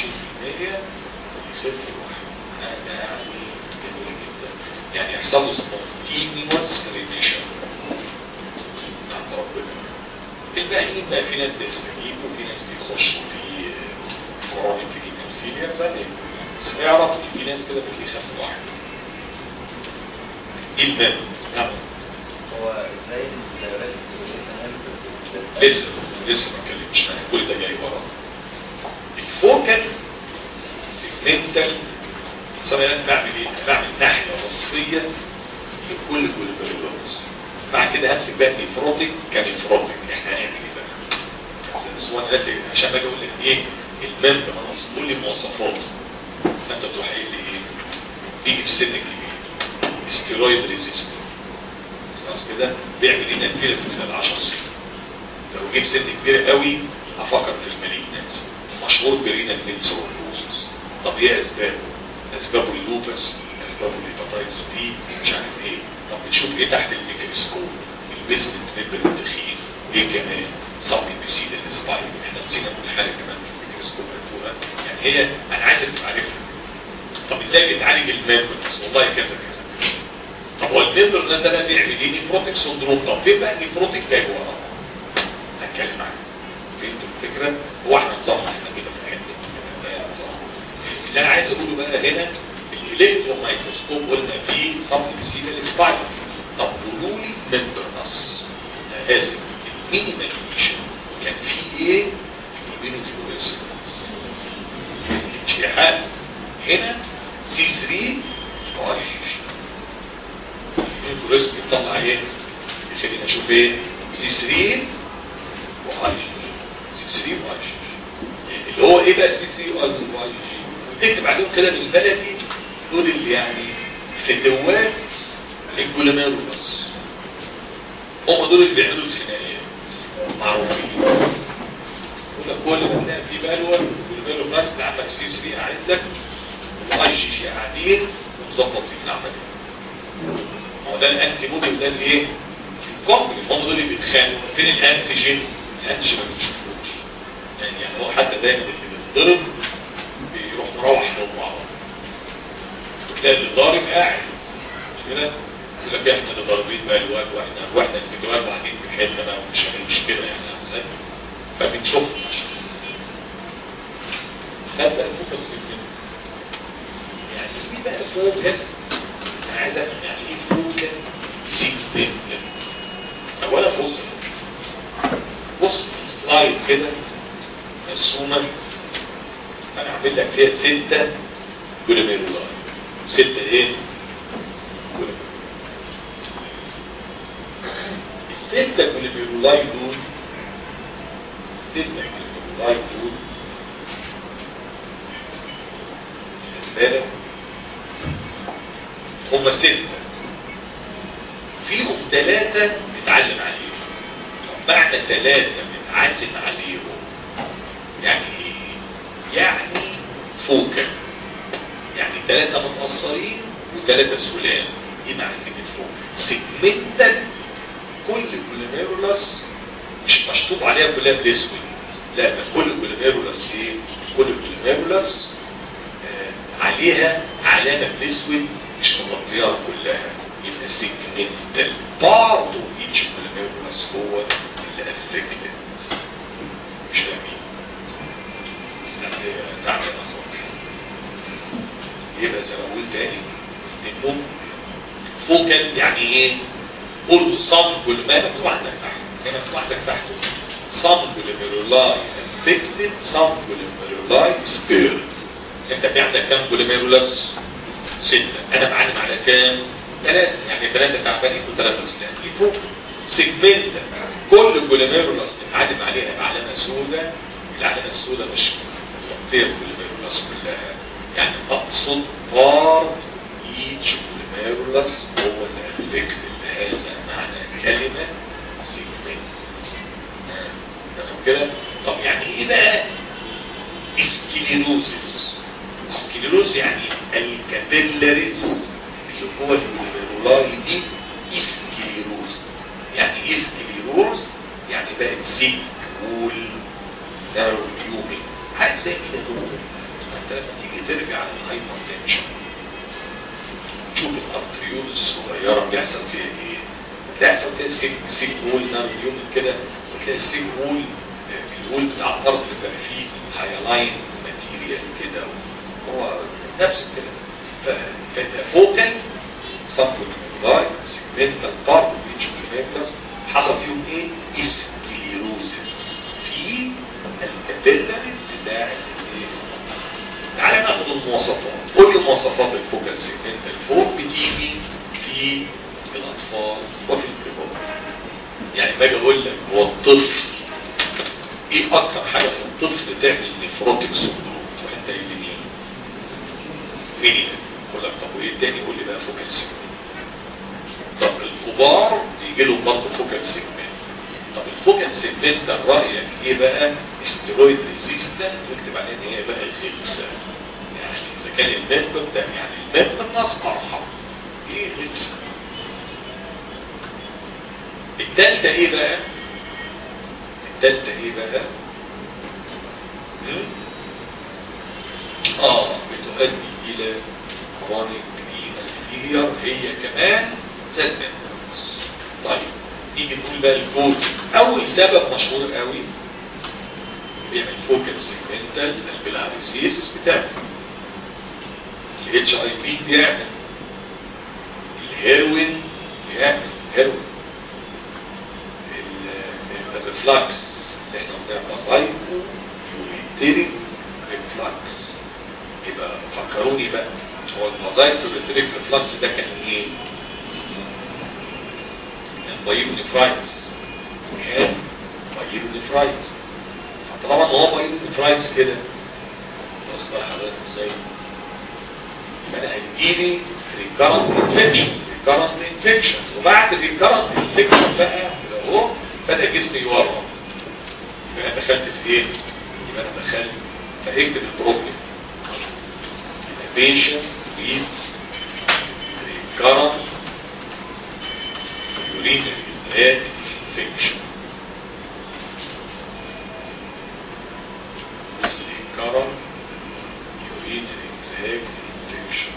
بيخف الواحد هذا يعني جميل جدا يعني يحصل له سبونتينيوس ريميشن عند ربنا الباقيين بقى في ناس بيستجيب وفي ناس بيخشوا في كرونيك فيليا زي بس اعرف ان في ناس كده بتلاقيه خف الواحد ايه الباب؟ نعم هو ازاي الدورات السورية لسه لسه ما اتكلمتش معايا كل ده جاي ورا الفوكال سيجمنتال سواء انا بعمل ايه؟ أنا بعمل ناحيه وصفيه لكل كوليبريلوز بعد كده همسك بقى نيفروتيك كنيفروتيك احنا هنعمل ايه بقى؟ بس هو انا عشان باجي اقول لك ايه الممبر خلاص قول لي مواصفاته فانت تروح قايل لي ايه؟ بيجي في سن كبير ستيرويد ريزيستنت خلاص كده بيعمل ايه نتيجه في خلال 10 سنين لو جيب سن كبير قوي افكر في المالينانسي مشهور برينا نيلسوروزس طب ايه اسبابه؟ اسبابه اللوبس اسبابه الهيباتايتس بي مش عارف ايه طب بتشوف ايه تحت الميكروسكوب البيزمنت ميمبر التخين ايه كمان صبي بسيد السباين احنا نسينا نقول حاجه كمان في الميكروسكوب عرفوها يعني هي انا عايزك تعرفها طب ازاي بيتعالج الميمبرز والله كذا كذا طب هو الميمبر ده بقى بيعمل ايه نيفروتيك سندروم طب فين بقى نيفروتيك جاي وراه هنتكلم عنه فهمتوا الفكره هو احنا نظام احنا كده في الحته اللي انا عايز اقوله بقى هنا الالكترون مايكروسكوب قلنا فيه صف بسيل سبايك طب قولوا لي ممبرنس انا اسف المينيمال كان في ايه يبينوا فلوريسنس انشحاء هنا سي 3 مؤشش الفلوريسنس بيطلع ايه خلينا نشوف ايه سي 3 مؤشش سي 3 مؤشش اللي هو ايه بقى سي 3 مؤشش تكتب عليهم كده بالبلدي دول اللي يعني فتوات الجوليميروس هم دول اللي بيعملوا الخناقات معروفين يقول لك كل ما تلاقي في بلوى الجوليميروس اللي عمك سي 3 قاعد لك واي جي جي قاعدين ومظبط فيك العمليه هو ده الانتي بودي وده الايه؟ الكومبلكس هم دول اللي بيتخانقوا فين الانتيجين؟ الانتيجين ما بنشوفوش يعني يعني هو حتى دايما اللي بيتضرب بيروح مروح نوم مع بعض وتلاقي الضارب قاعد مش كده يقول لك احنا اللي ضاربين بقى الواد واحنا واحنا الفيديوهات قاعدين في الحته بقى ومش مش كده يعني فبنشوفنا خد بقى الفوكس سيجمنت يعني في بقى فوكس انا عايز افهم يعني ايه فوكس سيجمنت اولا بص بص سلايد كده مرسومه انا عامل لك فيها ستة جوليميرولاي ستة ايه الستة جوليميرولاي دول الستة جوليميرولاي دول بالك هم ستة فيهم ثلاثة نتعلم عليهم معنى ثلاثة بنتعلم عليهم يعني ايه يعني فوكل يعني ثلاثة متأثرين وثلاثة سلام ايه معنى كلمة فوكل سيجمنتال كل كوليميرولس مش مشطوب عليها كلها بالاسود لا ده كل كوليميرولس ايه كل كوليميرولس آه عليها علامة بالاسود مش مغطياها كلها يبقى سيجمنتال بعض ايتش كوليميرولس هو اللي افكتد مش فاهمين نعم يبقى زي ما قلت تاني انه فوكال يعني ايه قول صم كل ما مكتوب عندك تحت هنا مكتوب عندك تحت صم كوليميرولاي افكتد صم كوليميرولاي سبير انت في عندك كام كوليميرولاس ستة انا معلم على كام ثلاثة يعني ثلاثة تعبان يكون ثلاثة سلام دي فوق سيجمنت كل كوليميرولاس بتعلم عليها بعلامة سوداء العلامة السوداء مش تغطية كوليميرولاس كلها يعني اقصد بار ايتش كوليميرولاس هو الافكت هذا معنى كلمة سيجمنت تمام كده طب يعني ايه بقى اسكليروسيس اسكليروس يعني الكابيلاريز اللي هو الكوليميرولاي دي اسكليروس يعني ايه اسكليروس يعني بقت سيك وول نارو يومي حاجه زي كده تقول انت لما تيجي ترجع للهايبر تنشن تشوف الارتريوز الصغيره بيحصل فيها ايه بيحصل فيها سيك سيك وول نارو يومي كده وتلاقي السيك وول الوول بتاع الطرف بقى فيه هايلاين ماتيريال كده هو نفس كده فانت فوكال صفو اللاي سيجمنتال بارت بيتش حصل فيهم ايه اسكليروز الكابيلاريز بتاع تعالى ناخد المواصفات قول لي مواصفات الفوكال سيجمنتال فوق بتيجي في الاطفال وفي الكبار يعني باجي اقول لك هو الطفل ايه اكتر حاجه في الطفل تعمل نفروتك سندروم وانت اللي مين مين يقول لك طب وايه تاني قول لي بقى فوكال سيجمنت طب الكبار بيجي لهم برضه فوكال سيجمنت طب الفوكال سيجمنت رايك ايه بقى استرويد ريزيستنت واكتب عليها ان هي بقى الغلسه يعني اذا كان الميثود ده يعني الميثود الناس ارحم ايه غلسه التالتة ايه بقى التالتة ايه بقى هم؟ اه بتؤدي الى كرونيك رينال فيلير هي كمان ذات منتنس طيب نيجي نقول بقى الكود اول سبب مشهور قوي بيعمل فوكال سيجمنتال البلاريسيس بتاعه الاتش اي بي بيعمل الهيروين بيعمل هيروين الريفلاكس اللي احنا قلناها بازايكو يوريتريك ريفلاكس يبقى فكروني بقى هو المازايكو يوريتريك ريفلاكس ده كان ايه؟ كان بايونيفرايتس كان بايونيفرايتس طالما ان هو بايونيفرايتس كده واخد بال حضرتك ازاي؟ يبقى انا هيجيلي ريكارنت انفكشن ريكارنت انفكشن وبعد ريكارنت انفكشن بقى كده اهو بدأ جسمي يورم يبقى انا دخلت في ايه؟ يبقى انا دخلت فاكتب البروبلم patient with recurrent urinary tract infection with recurrent urinary tract infection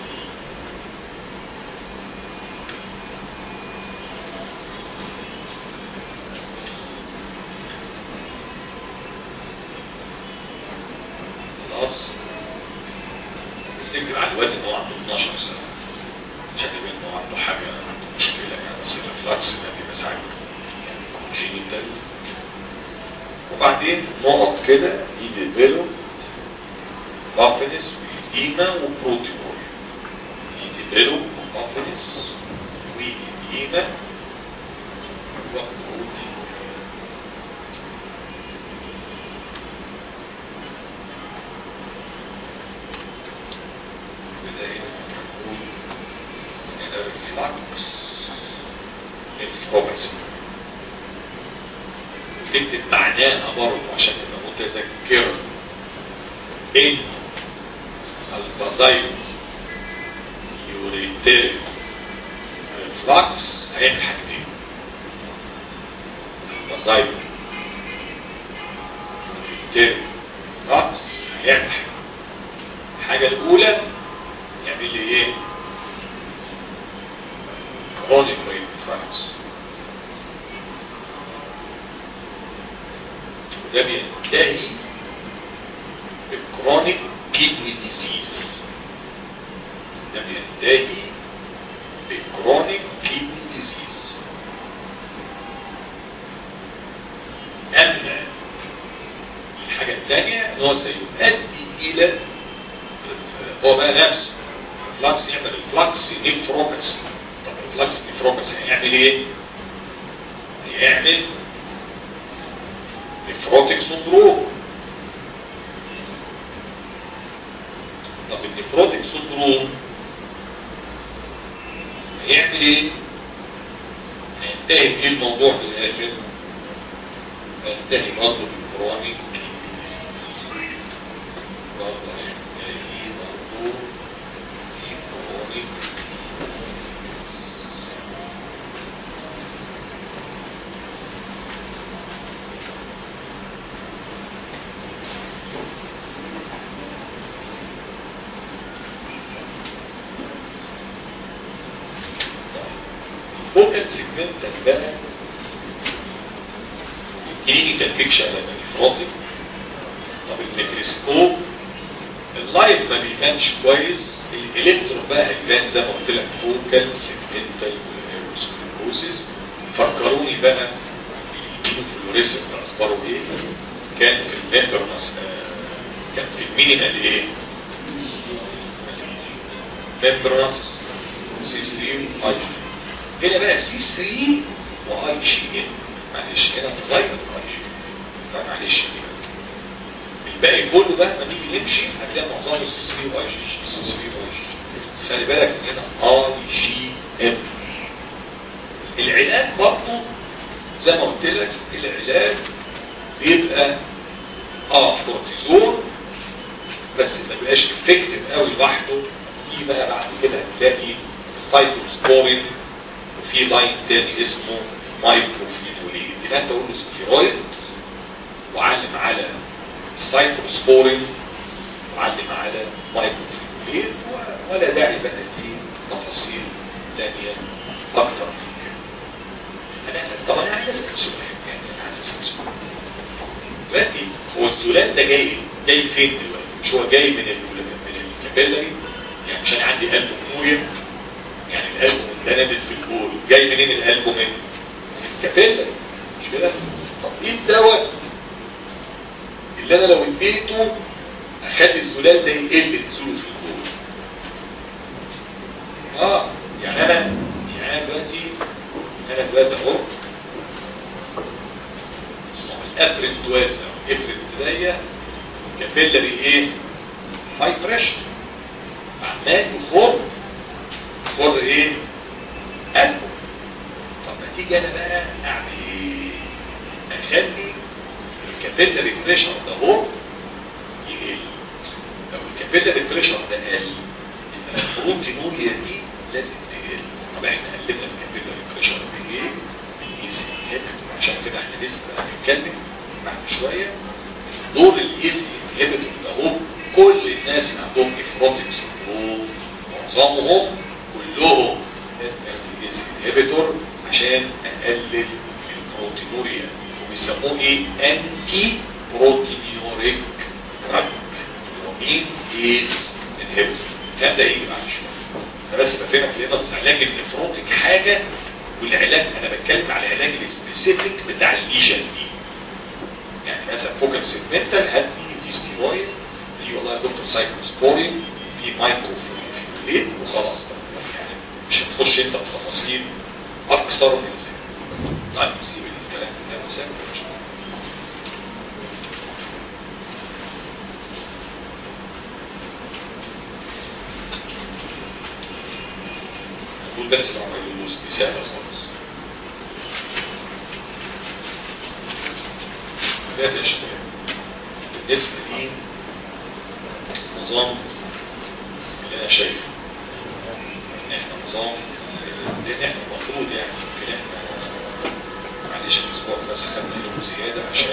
خلاص السجن على الواد ان هو عنده 12 سنه شكل ان هو عنده حاجه عنده مشكله يعني بس الريفلاكس ده بيبقى ساعات جينيتال وبعدين نقط كده يديفلوب بافنس وإديما وبروتينول يديفلوب بافنس وإديما وبروتينول بداية نقول إن الريفلاكس الفروبسي تكتب معناها برضه عشان تبقى متذكرة إن البازايل يوريتيري ريفلاكس هيعمل حاجتين البازايل يوريتيري ريفلاكس هيعمل حاجة الحاجة الأولى يعمل لي ايه كرونيك ريفلاكس وده بينتهي بالكرونيك كيدني ديزيز ده بينتهي بالكرونيك كيدني ديزيز اما الحاجة الثانية ان هو سيؤدي الى هو بقى نفسه الفلكس يعمل الفلكس نيفروبس طب الفلكس نيفروبس هيعمل ايه؟ هيعمل نيفروتيك سندروم طب النيفروتيك سندروم هيعمل ايه؟ هينتهي بايه الموضوع في الاخر؟ هينتهي برضه بالكرونيك برضه هينتهي برضه بالكرونيك فوكال سيجمنتال بقى الكلينيكال بيكشر لما يفرضي طب الميكروسكوب اللايف ما بيبانش كويس الالكترون بقى هيبان زي ما قلت لك فوكال سيجمنتال والهيروسكلوروسيس فكروني بقى الفلوريسنت اخباره ايه كان في الممبرنس كان في المينيمال ايه ممبرنس سي 3 اي هنا بقى سي 3 واي جي ان معلش هنا تغير الاي جي معلش الباقي كله بقى لما نيجي نمشي هتلاقي معظمه سي 3 واي جي سي 3 واي جي بس خلي بالك ان هنا اي جي ام العلاج برضه زي ما قلت لك العلاج بيبقى اه كورتيزون بس ما بيبقاش افكتيف قوي لوحده في بقى بعد كده هتلاقي السايتوسبورين وفي لاين تاني اسمه مايكروفينولين يبقى انت قول له ستيرويد وعلم على السايتوسبورين وعلم على مايكروفينولين ولا داعي بقى دي تفاصيل تانية اكتر من كده انا طب انا عايز اسال سؤال يعني انا عايز اسال سؤال دلوقتي هو الزلال ده جاي جاي فين دلوقتي مش هو جاي من من الكابيلاري يعني مش انا عندي قلب مويه يعني القلب ده نازل في البول جاي منين القلب من الكابيلاري مش كده طب ايه الدواء اللي انا لو اديته اخلي الزلال ده يقل نزوله في البول اه يعني انا يعني انا دلوقتي انا دلوقتي اهو الافرد واسع افرد ضيق كابيلاري ايه هاي بريشر عمال يخر يخر ايه قلبه طب ما تيجي انا بقى اعمل ايه اخلي الكابيلاري بريشر ده هو يقل لو الكابيلاري بريشر ده قل يبقى البروتينوريا دي لازم تقل طب احنا قلبنا الكابيلاري بريشر بايه بالايزي عشان كده احنا لسه هنتكلم بعد شويه دور الايزي انهبيتور ده هو كل الناس اللي عندهم افراطيك سندروم معظمهم كلهم لازم يعملوا ايزي انهبيتور عشان اقلل البروتينوريا وبيسموه ايه انتي بروتينيوريك دراج مين ايز انهبيتور الكلام ده يجي بعد شويه انا بس بفهمك ليه بس علاج النفروتيك حاجه والعلاج انا بتكلم على العلاج السبيسيفيك بتاع الليجن دي يعني مثلا فوكال سيجمنتال هات لي ستيرويد في والله يا دكتور سايكلوسبورين في مايكروفيوليت وخلاص يعني مش هتخش انت في تفاصيل اكثر من ذلك طيب سيب الكلام ده مسافر نقول بس لو عملوا له دي سهله خالص ثلاث اشكال بالنسبه لي نظام اللي انا شايفه ان احنا نظام لان احنا المفروض يعني يمكن احنا معلش الاسبوع بس خدنا يوم زياده عشان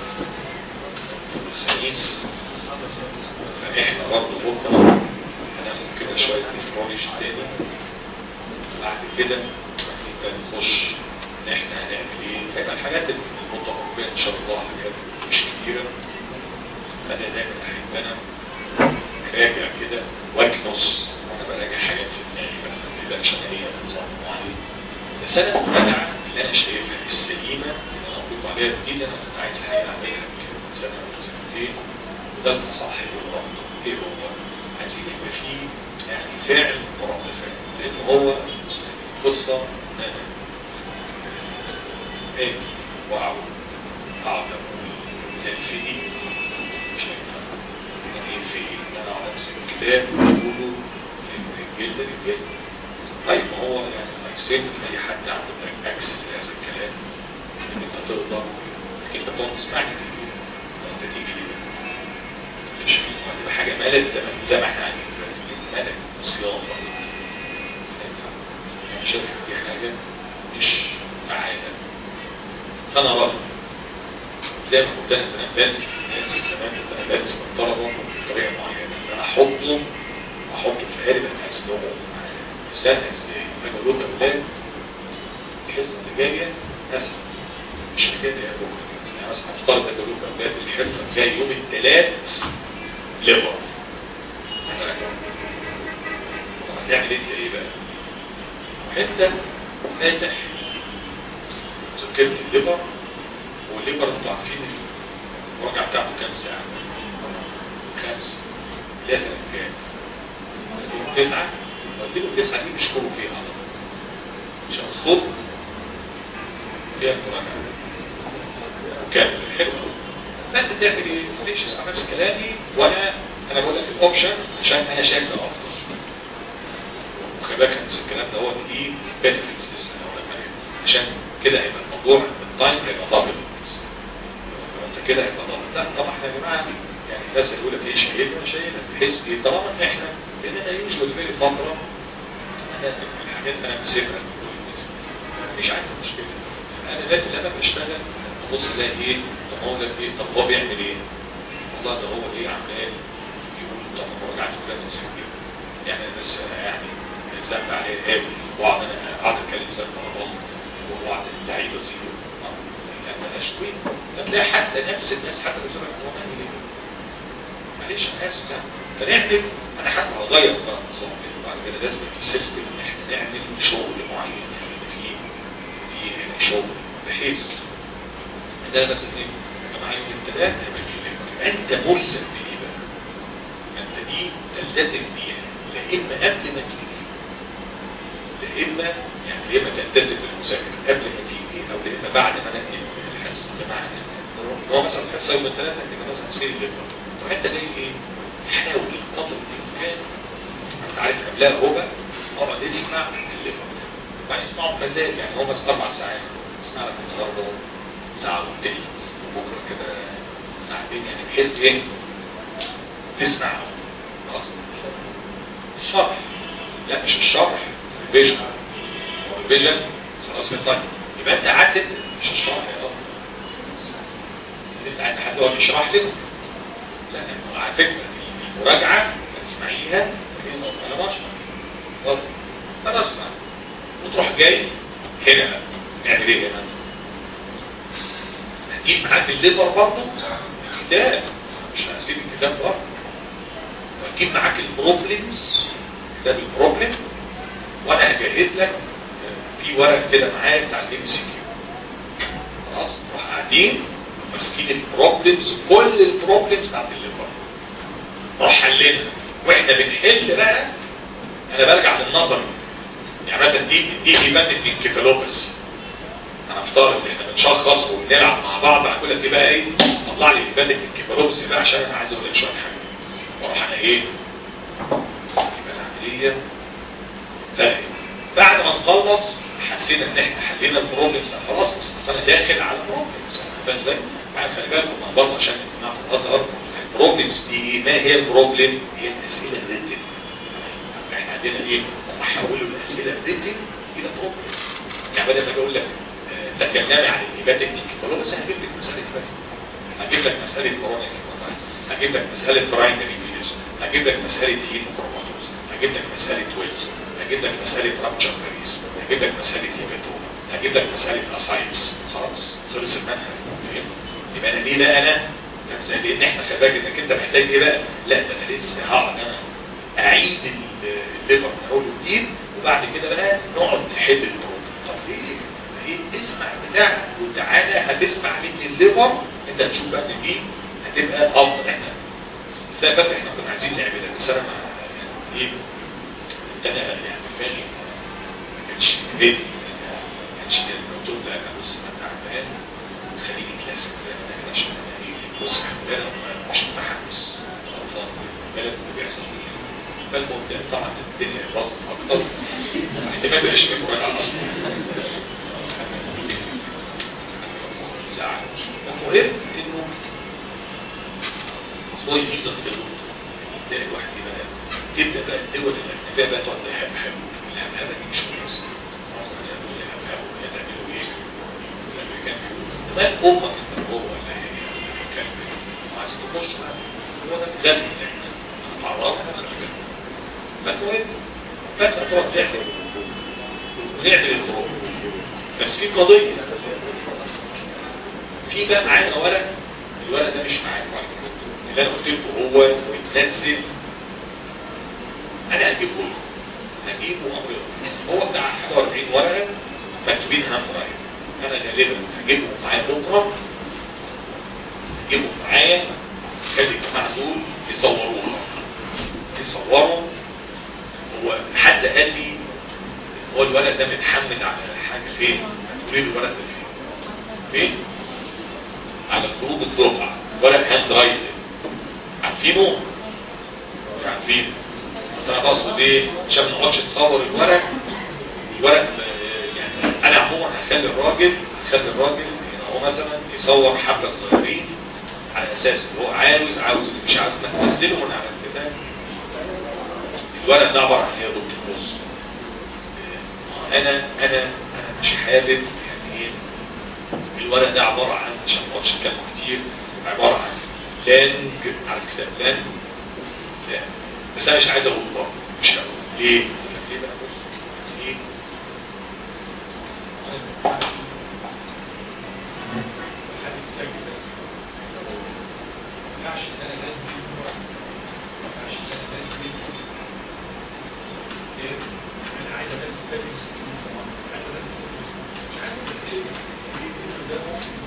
الخميس فاحنا برضه بكره هناخد كده شويه نفرونيش تاني بعد كده عايزين بقى نخش ان احنا هنعمل ايه هيبقى الحاجات المتوقعه ان شاء الله حاجات مش كتيره انا دايما احب انا اراجع كده واكنس وانا براجع حاجات في دماغي بقى ما تبقاش انا هي نظام معين بس انا المراجعه اللي انا شايفها السليمه اللي انا اطلق عليها جديده انا كنت عايز الحقيقه اعملها يمكن سنه ولا سنتين وده الصح والغلط ايه هو عايزين يبقى فيه يعني فعل ورد فعل لان هو قصه ان انا ايه واعود اقعد اقول زي الفيدي مش هينفع يعني ايه الفيدي ان انا اقعد امسك كتاب واقوله الجلد للجلد طيب ما هو يعني اكسب اي حد عنده اكسس لهذا الكلام ان انت تقدر لكن انت تقعد تسمعني كتير انت تيجي ليه مش هتبقى حاجه ملل زي ما زي ما احنا قاعدين دلوقتي ملل وصيام يعني شايف دي حاجه مش فعاله فانا راضي زي ما كنت انا زمان بنسى الناس زمان كنت انا بنسى الطلبه بطريقه معينه ان انا احطهم احطهم في قالب الناس لهم سهل ازاي انا بقول لهم اولاد الحصه اللي جايه اسهل مش اللي جايه بكره يعني مثلا افترض اقول لهم اولاد الحصه الجايه يوم الثلاث ليفر هتعمل انت ايه بقى؟ انت فاتح ذكرت الليفر والليفر انتوا عارفين المراجعه بتاعته كام ساعه؟ خمسه لا سنه كام؟ تسعه قلت له تسعه دي بيشكروا فيها على طول عشان الصوت فيها المراجعه كامل حلو فانت تعمل ايه؟ ليش اسمع بس كلامي وانا انا بقول لك الاوبشن عشان انا شايف ده افضل وخلي بالك ان الكلام ده هو ايه بنفيتس لسه انا هقول لك عشان كده هيبقى الموضوع التايم هيبقى دبل انت كده هيبقى دبل لا طبعا احنا يا جماعه يعني الناس اللي يقول لك ايه شايلنا شايلنا بحيث ايه طالما ان احنا لاننا يوجوال فيري فتره انا الحاجات انا بسيبها مفيش عندي مشكله انا دلوقتي لما بشتغل ابص الاقي ايه طب هو ده ايه طب هو بيعمل ايه والله ده هو ايه عمال يقول طب ما رجعت كلها من سنين يعني بس يعني الزق عليه هادي واقعد انا اقعد اتكلم زي رمضان واقعد اللعيبه زيرو يعني انا شوي هتلاقي حتى نفس الناس حتى بتقول لك هو نعمل ايه معلش انا اسف لا فنعمل انا حتى هغير بقى النظام بعد كده لازم في سيستم ان احنا نعمل شغل معين يعني في في شغل بحيث ان انا مثلا ايه انا معايا يوم الثلاث يبقى انت ملزم بايه بقى؟ انت دي تلتزم بيها لا اما قبل ما تيجي لا اما يعني يا اما تلتزم بالمذاكره قبل ما تيجي او لا اما بعد ما ننقل الحصه بمعنى هو مثلا الحصه يوم الثلاث هتبقى مثلا سير الليبر طب انت جاي ايه؟ حاول قدر الامكان انت عارف قبلها هو بقى اقعد اسمع الليبر طبعا اسمعه بمزاج يعني هو بس اربع ساعات اسمع لك النهارده ساعه وتلت وبكره كده ساعتين يعني بحيث ايه؟ تسمع خلاص الشرح لا مش الشرح الفيجن الفيجن خلاص من طيب يبقى انت عدت مش الشرح يا رب لسه عايز حد هو يشرح لك لا على فكره المراجعه تسمعيها انا بشرح اتفضل انا اسمع وتروح جاي هنا نعمل ايه هنا هتجيب معاك الليبر برضه كتاب مش هسيب الكتاب برضه وهتجيب معاك البروبلمز كتاب البروبلم وانا هجهز لك في ورق كده معايا بتاع الام سي كيو خلاص نروح قاعدين ماسكين البروبلمز كل البروبلمز بتاعت الليبر نروح حللها واحنا بنحل بقى انا برجع للنظر يعني مثلا دي دي ايفانت من كيفالوبس انا افترض ان احنا بنشخص وبنلعب مع بعض هقول لك بقى ايه طلع لي ايفانت من كيفالوبس بقى عشان انا عايز اقول لك شويه حاجات واروح انا ايه يبقى العمليه فاهم بعد ما نخلص حسينا ان احنا حلينا البروبلمز خلاص بس انا داخل على البروبلمز فاهم ازاي؟ بعد خلي بالكم انا برضه عشان الجماعه الازهر البروبلمز دي ما هي البروبلم؟ هي الاسئله الريتن يعني عندنا ايه؟ هم حولوا الاسئله الريتن الى بروبلم يعني بدل ما اقول لك تكلمي عن الاجابات التكنيكيه فلو بس هجيب لك مساله فهم هجيب لك مساله كورونا هجيب لك مساله برايمري فيروس هجيب لك مساله هيموكروماتوز هجيب لك مساله ويلز هجيب لك مساله رابتشر باريس هجيب لك مساله هيباتوما هجيب لك مساله اسايتس خلاص خلص المنهج يبقى انا ليه بقى انا زي لان احنا خلي بالك انك انت محتاج ايه بقى لا ده انا لسه هقعد انا اعيد الليفر من اول وجديد وبعد كده بقى نقعد نحل البروبلم طب ليه؟ ايه اسمع بتاع وتعالى هتسمع مني الليفر انت هتشوف بقى ان دي هتبقى افضل احنا السنه اللي احنا كنا عايزين نعملها بس انا يعني ايه انا يعني فاهم ما كانش ريدي ما كانش قلت له لا انا بص انا تعبان خليني كلاسيك زي ما انا عشان انا ايه بص انا مش متحمس غلطان بالك اللي بيحصل فالمهم طبعا الدنيا باظت اكتر احتمال ما يبقاش في مراجعه اصلا زعل المهم انه هو الميزه في تلاقي الواحد بقى تبدا بقى الدول الاجنبيه بقى تقعد تحبحب الحبحبه دي مش كويسه معظم الناس يحبحبوا وهي تعملوا ايه؟ الامريكان كمان امك انت هو ولا هي كان عايز تخش هو ده الدم اللي احنا تعرضنا خلي بالك فالمهم فانت تقعد تعمل ونعمل الفروق بس في قضيه في بقى معانا ورق الورق ده مش معانا اللي انا قلت لكم هو بيتنزل انا هجيبه لكم هجيبه امر هو بتاع 41 ورقه مكتوبين هم ورقه انا غالبا هجيبهم معايا بكره هتجيبهم معايا خلي الجماعه دول يصوروها يصوروا هو حد قال لي هو الولد ده متحمل على حاجه فين؟ هتقولي له الولد ده فين؟ فين؟ على جروب الدفعه ولد هاند رايتنج عارفينه؟ مش عارفينه بس انا بقصد ايه؟ عشان ما نقعدش نصور الورق الورق آه، يعني انا عموما هخلي الراجل هخلي الراجل يعني هو مثلا يصور حبه صغيرين على اساس ان هو عاوز عاوز مش عاوز ما تنزله من على الكتاب الورق ده عباره عن ايه يا دكتور بص آه، انا انا انا مش حابب يعني ايه الورق ده عباره عن عشان ما اقعدش اتكلم كتير عباره عن لانج على الكتاب لانج لا بس انا مش عايز اقول برضه مش هقول ليه؟ ليه بقى بص ليه؟ حد يسجل بس ما ينفعش ان انا لازم ما ينفعش ان انا لازم ليه؟ انا عايز انزل فاتي طبعا عايز انزل مش عارف بس ايه ده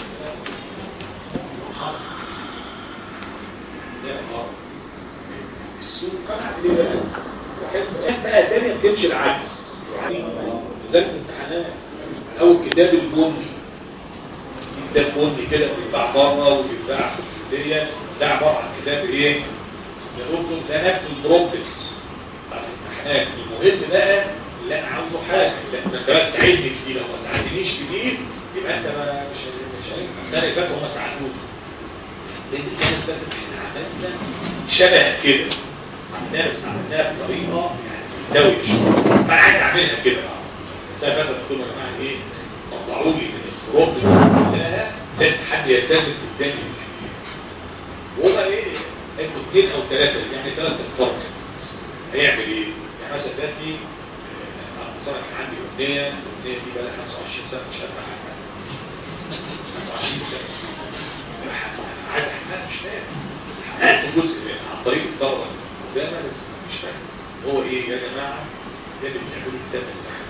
ده غلط السوق كان عامل ايه بقى؟ واحد بقى الدنيا بتمشي العكس يعني زي الامتحانات او الكتاب البني كتاب بني كده بيتباع بره وبيتباع في الكليه ده عباره عن كتاب ايه؟ يقول ده نفس البروبلم بتاع الامتحانات المهم بقى اللي انا عاوزه حاجه لا ما انت بقى تساعدني في دي لو ما ساعدتنيش في دي يبقى انت ما مش مش السنه اللي فاتت هم ساعدوك لان السنه اللي فاتت احنا عملنا شبه كده عملناها بس عملناها بطريقه يعني مزدوجه شويه فانا عايز اعملها كده بقى السنه اللي فاتت قلت لهم يا جماعه ايه طلعوا لي من الفروض اللي كلها لازم حد يلتزم قدامي وهو ايه انتوا اثنين او ثلاثه يعني ثلاث فرق هيعمل ايه؟ يعني مثلا دلوقتي انا مثلا كان عندي اغنيه الاغنيه دي بقى لها 25 سنه مش عارف احمد 25 سنه عايز احمد مش فاهم حققت جزء منها عن طريق الدوره قدامها بس مش فاهم هو ايه يا جماعه ده اللي بنعمله كتاب الامتحان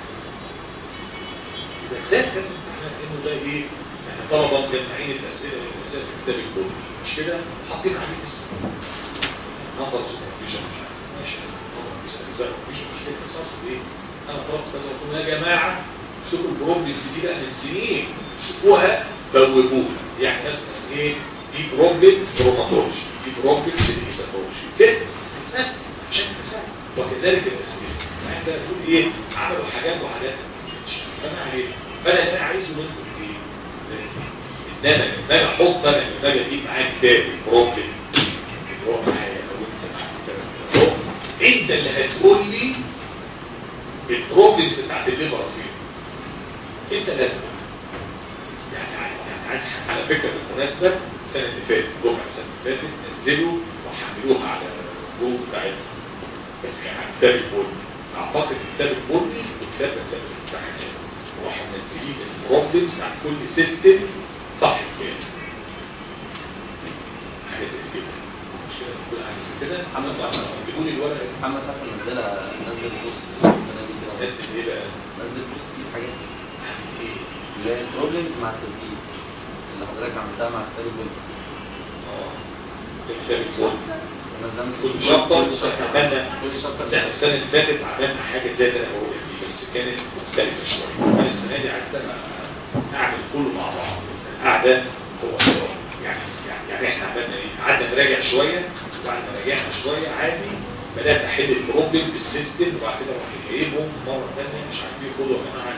يبقى كتاب كتاب الامتحان انه ده ايه؟ احنا طلبه مجمعين الاسئله الاسئله في كتاب الكل مش كده؟ حاطين عليه اسم نمبر سوبرفيجن ماشي نمبر مفيش مشكله قصص ايه؟ انا طلبت بس قلت لهم يا جماعه امسكوا البروبلمز دي بقى من سنين امسكوها بوبوها يعني مثلا ايه؟ دي بروبلم روماتولوجي دي بروبلم هيباتولوجي كده بتتقسم عشان تسهل وكذلك الاسئله يعني زي ما تقول ايه عملوا حاجات وحاجات فانا عليه فانا اللي انا عايزه منكم ايه؟ ان انا ان انا احط انا لما اجي اجيب معايا كتاب بروبلم اللي هو معايا لو انت انت اللي هتقول لي البروبلمز بتاعت الليبر فين انت اللي هتقول يعني يعني عايز على فكره بالمناسبه السنه اللي فاتت دفعه السنه اللي فاتت نزلوا وحملوها على الجروب بتاعتهم بس كان على كتاب البني اعتقد كتاب البني وكتاب مسائل الامتحانات وراحوا منزلين البروبلمز بتاعت كل سيستم صح كده حاجه زي كده مش كده بقول حاجه زي كده محمد عشان تقول الورقه محمد حسن نزلها نزل بوست السنه دي كده الناس اللي ايه بقى نزل بوست فيه حاجات يعني ايه اللي هي البروبلمز مع التسجيل اللي حضرتك عملتها مع كتاب الجول اه كتاب البني نزلت كل شابتر عملنا كل شابتر السنة السنة اللي فاتت عملنا حاجة زي اللي انا بقول دي بس كانت مختلفة شوية انا السنة دي عايز انا اعمل كله مع بعض قاعدة هو يعني يعني يعني احنا عملنا ايه؟ قعدنا نراجع شوية وبعد ما راجعنا شوية عادي بدأت احل البروبلم بالسيستم وبعد كده رحت جايبهم مرة ثانية مش عارف ايه خدوا يا جماعة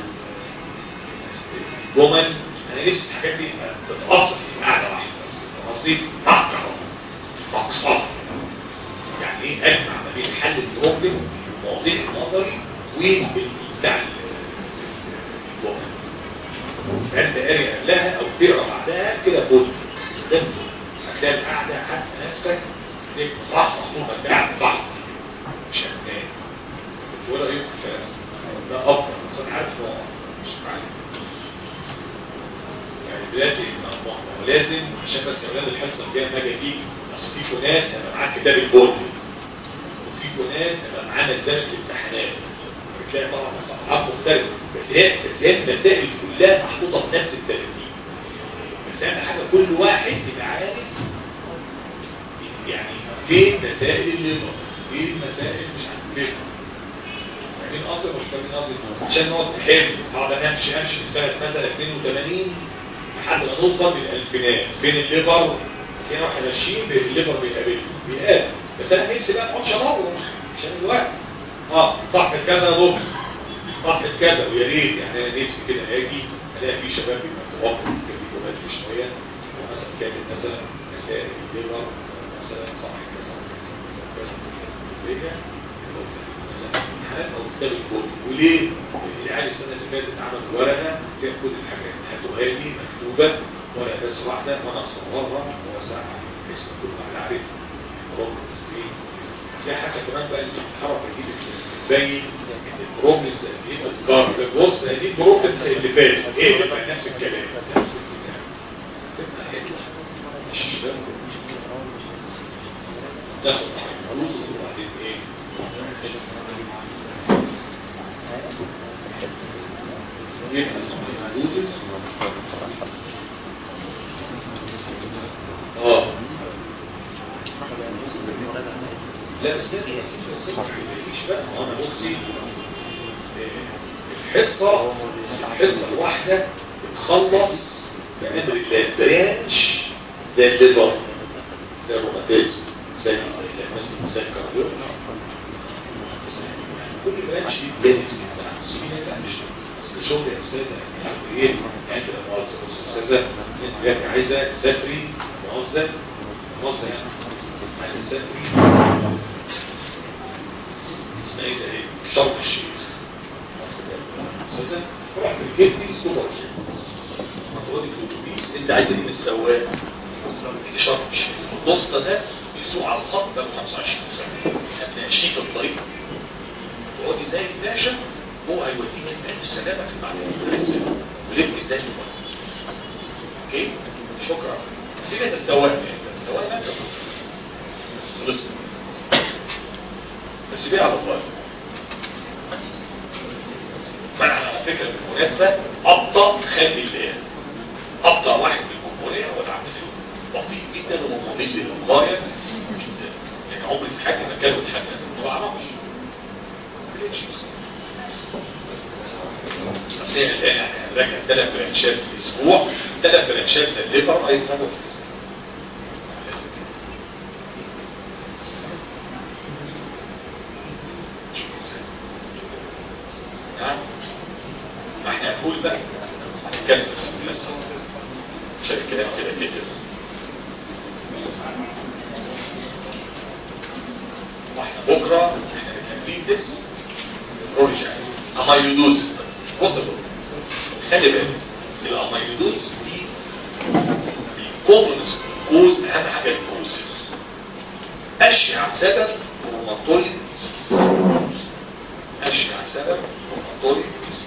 الجمل انا نفسي الحاجات دي تتأثر في قاعدة واحدة بس قصدي تحت مقصد يعني ايه اجمع ما بين حل البروبلم المواضيع النظري وبتاع الجمل فانت قاري قبلها او تقرا بعدها كده خد قدامك هتلاقي القعده حتى نفسك تلاقيك مصحصح طول ما انت قاعد مصحصح مش هتنام ولا ايه الكلام ده افضل بس انا عارف ان هو مش معايا يعني دلوقتي ما هو لازم عشان بس يا اولاد الحصه الجايه لما اجي اجيب اصل في ناس هيبقى معاه كتاب البورد وفي ناس هيبقى معاه ملزمه الامتحانات بتلاقي طبعا الصفحات مختلفه بس هي بس هي المسائل كلها محطوطه بنفس الترتيب بس اهم حاجه كل واحد يبقى عارف يعني فين مسائل الليبر ايه المسائل مش عارف فين فاهمين قصدي مش فاهمين قصدي عشان نقعد نحل اقعد امشي امشي في سنه مثلا 82 لحد ما نوصل للالفينات فين الليبر 22 الليبر بيقابلني بيقابل بس انا نفسي بقى ما اقعدش ادور عشان الوقت اه صح كذا يا دكتور صح كذا ويا ريت يعني انا نفسي كده اجي الاقي في شباب بيبقى متوقف كده بدري شويه ومثلا كانت مثلا مسائل الليبر مثلا صح كذا كذا كذا مثلا امتحانات او كتاب الكود وليه العيال السنه اللي فاتت عملوا ورقه فيها كل الحاجات هاتوها لي مكتوبه ورقه بس واحده وانا اصورها واوزعها بحيث كل واحد عارف رقم سكرين في حاجه كمان بقى اللي الحركه دي بتبين البروبلمز اللي هي بتكرر بص دي البروبلمز اللي فاتت ايه تبقى نفس الكلام نفس الكلام تبقى حلوه مش ناخد الفلوس وبعدين ايه يبقى الفلوس اه لا بس ده مفيش بقى انا بصي الحصه الحصه الواحده بتخلص بامر الله برانش زي الليفر زي الروماتيزم زي مثلا زي الكارديو كل برانش ليه بلانس بتاع مش شغل يا استاذ يعني ايه يعني انت لو مؤاخذه بص يا استاذه انت عايزه تسافري مؤاخذه مؤاخذه يعني عايزه تسافري اسمها ايه ده ايه شرط الشيخ استاذه رحت ركبتي سوبر شيخ هتقعدي في الاتوبيس انت عايزه ايه من السواق في شرط الشيخ الوسطى ده بيسوق على الخط ده ب 25 سنه هتناقشيه في الطريق تقعدي زي الباشا هو هيوديك الباب السلامه في المعلومات ولف ازاي تبقى اوكي شكرا في ناس السواق السواق ما خلص بس بيه على الله فانا على فكره بالمناسبه ابطا خلي الله ابطا واحد في الجمهوريه ولا عبد بطيء جدا وممل للغايه جدا يعني عمري في حاجه مكان واتحكم ما بعرفش ليش بس هي الان يعني راجع ثلاث برانشات في الاسبوع ثلاث برانشات زي الليفر اي حاجه ما احنا هنقول بقى هنتكلم بس بس عشان الكلام كده كتر واحنا بكره احنا بنكمل ديس بروجكت اميلودوز بص خلي بالك الاميلودوز دي الكومنس كوز اهم حاجه الكوز اشيع سبب روماتويد اشيع سبب روماتويد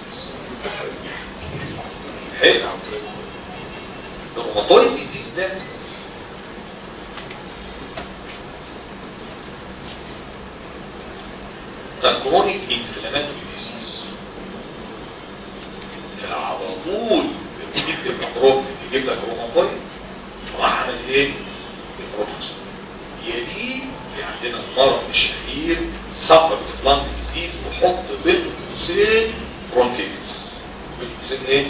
حلو الروماتويد ديزيز ده ده كرونيك انفلاماتوري ديزيز فعلى طول يكتب ميكروب يجيب لك روماتويد راح عمل ايه؟ البروتوكس يليه في عندنا المرض الشهير سفر لانج ديزيز وحط بين قوسين برونكيتس بين قوسين ايه؟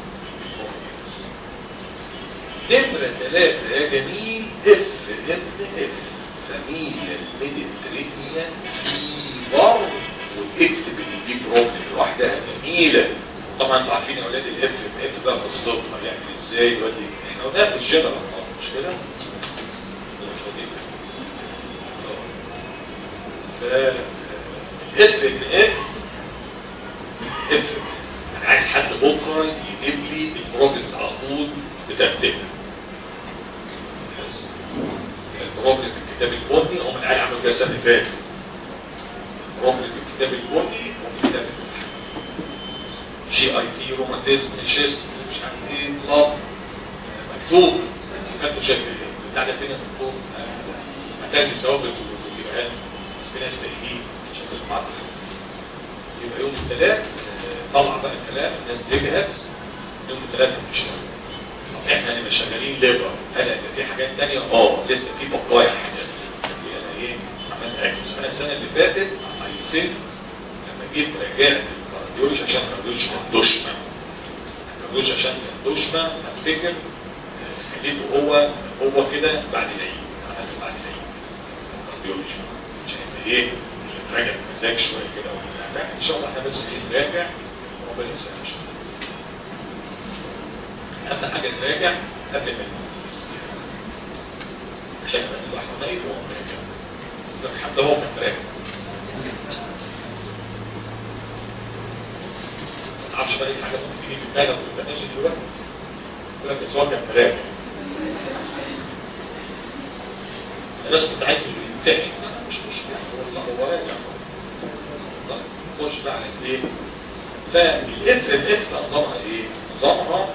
نمرة ثلاثة يا جميل اف ابن اف فاميليا الميديترينيان فيبر واكتب اللي دي بروبلم لوحدها جميلة طبعا انتوا عارفين يا اولاد الاف ام اف ده قصتها يعني ازاي يودي احنا قلناها في الجنرال مش كده؟ اف ام اف اف انا عايز حد بكره يجيب لي البروبلمز على طول بترتيبها البروبلم في الكتاب البني هو من قال عمل كده السنه اللي فاتت بروبلم في الكتاب البني وفي الكتاب البني جي اي تي روماتيزم شيست مش عارف ايه طلاب مكتوب كاتبه شكل بتاع ده فين مكتوب محتاج ثوابت والجبهات بس في ناس تحكيه عشان تسمع يبقى يوم الثلاث طلع بقى الكلام الناس تجهز يوم الثلاث مش طب احنا اللي مش شغالين ليفر هل هيبقى في حاجات تانية اه لسه في بقايا حاجات في انا ايه عملت اكس انا السنه اللي فاتت هيسن لما جيت رجعت الكارديولوجي عشان الكارديولوجي كان دشمه الكارديولوجي عشان كان دشمه افتكر آه، خليته هو هو كده بعد العيد عملته بعد العيد الكارديولوجي عشان يبقى ايه عشان نراجع المزاج شويه كده ولا لا ان شاء الله احنا بس نراجع ربنا يسهل اهم حاجه نراجع قبل ما نموت بس عشان لما تبقى حمايل وهو مراجع لكن حتى هو كان مراجع ما تعرفش بقى ايه حاجه ممكن تيجي في دماغك وانت ماشي دلوقتي يقول لك بس هو كان مراجع الناس كنت عايز يمتحن مش مشكله هو صح هو راجع طيب، نخش بقى على ايه فالإثر الإثر نظامها ايه نظامها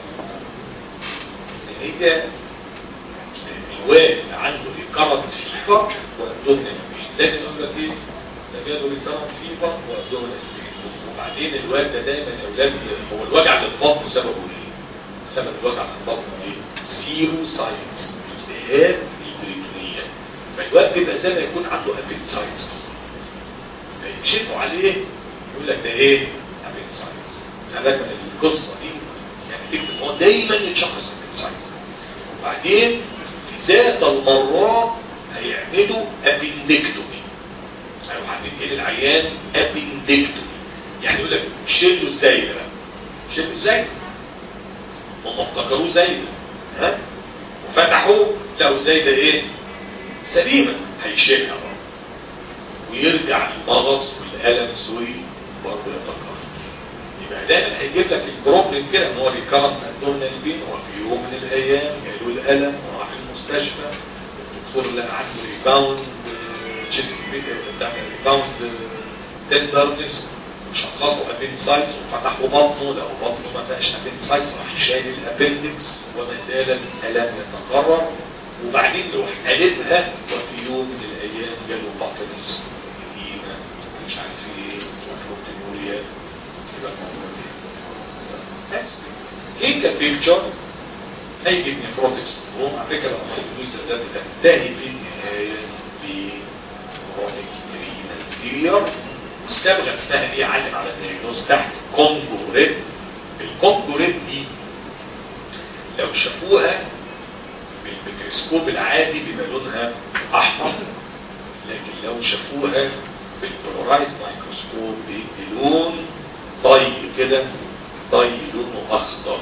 ان هي الوالد عنده ريكارنت فيفر وابدومينال بين دايما يقول لك ايه ده جاله ريكارنت فيفر وابدومينال بين وبعدين الوالد ده دايما يا اولاد هو الوجع اللي في بطنه سببه ايه؟ سبب الوجع في البطن ايه؟ سيرو ساينس التهاب البريتونيه فالوالد بيبقى زي ما يكون عنده ابيتسايتس فيكشفوا عليه يقول لك ده ايه؟ ابيتسايتس خلي بالك من القصه دي يعني تكتب هو دايما يتشخص ابيتسايتس وبعدين في ذات المرات هيعملوا ابندكتومي هيروح عاملين للعيان ابندكتومي يعني يقول لك شيلوا ازاي ده بقى شيلوا ازاي هم افتكروه زي ده ها وفتحوا لقوا زي ده ايه سليمه هيشيلها برضه ويرجع المغص والالم سوري برضه يتكرر يبقى دايما هيجيب لك البروبلم كده ان هو ريكارنت ابدومينال بين وفي يوم من الايام جاله الالم وراح المستشفى الدكتور لقى عنده ريباوند تشيست بتاع ريباوند تندرنس وشخصوا ابندسايتس وفتحوا بطنه لقوا بطنه ما فيهاش ابندسايتس راح شايل الابندكس وما زال الالم يتكرر وبعدين يروح قلبها وفي يوم من الايام جاله بطنس قديمه مش عارف ايه وبروتينوريا يبقى الموضوع ده. بس هيك بيكتشر هيجي نيفروتيك سندروم على فكره لما الفلوس ده بتنتهي في النهايه بكرونيك رينال فيلير الصبغه اسمها ايه علم على الدياجنوز تحت كونجو ريد الكونجو ريد دي لو شافوها بالميكروسكوب العادي بيبقى لونها احمر لكن لو شافوها بالبولارايز مايكروسكوب بيدي لون طي كده طي لونه اخضر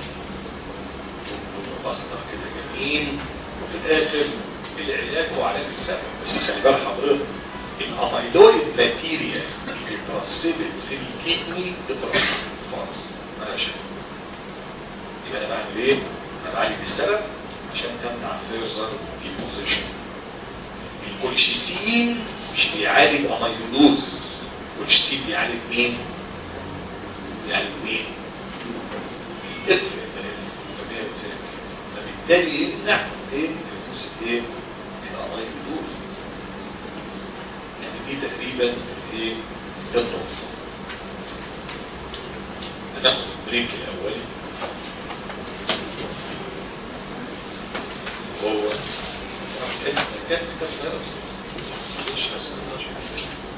لونه اخضر كده جميل وفي الاخر العلاج هو علاج السبب بس خلي بال حضرتك الاميلويد ماتيريال اللي اترسبت في الكدني اترسبت خلاص مالهاش يبقى انا بعمل ايه؟ انا بعالج السبب عشان تمنع فيرزر ديبوزيشن الكولشيسين مش بيعالج اميلوز الكولشيسين بيعالج مين؟ بيعالج مين؟ الاثر فبالتالي يمنع ايه؟ الجزء ايه؟ الاميلوز يعني دي تقريبا ايه؟ النقطة هناخد البريك الاولي وهو راح تحس كان كتاب صغير بس مش بس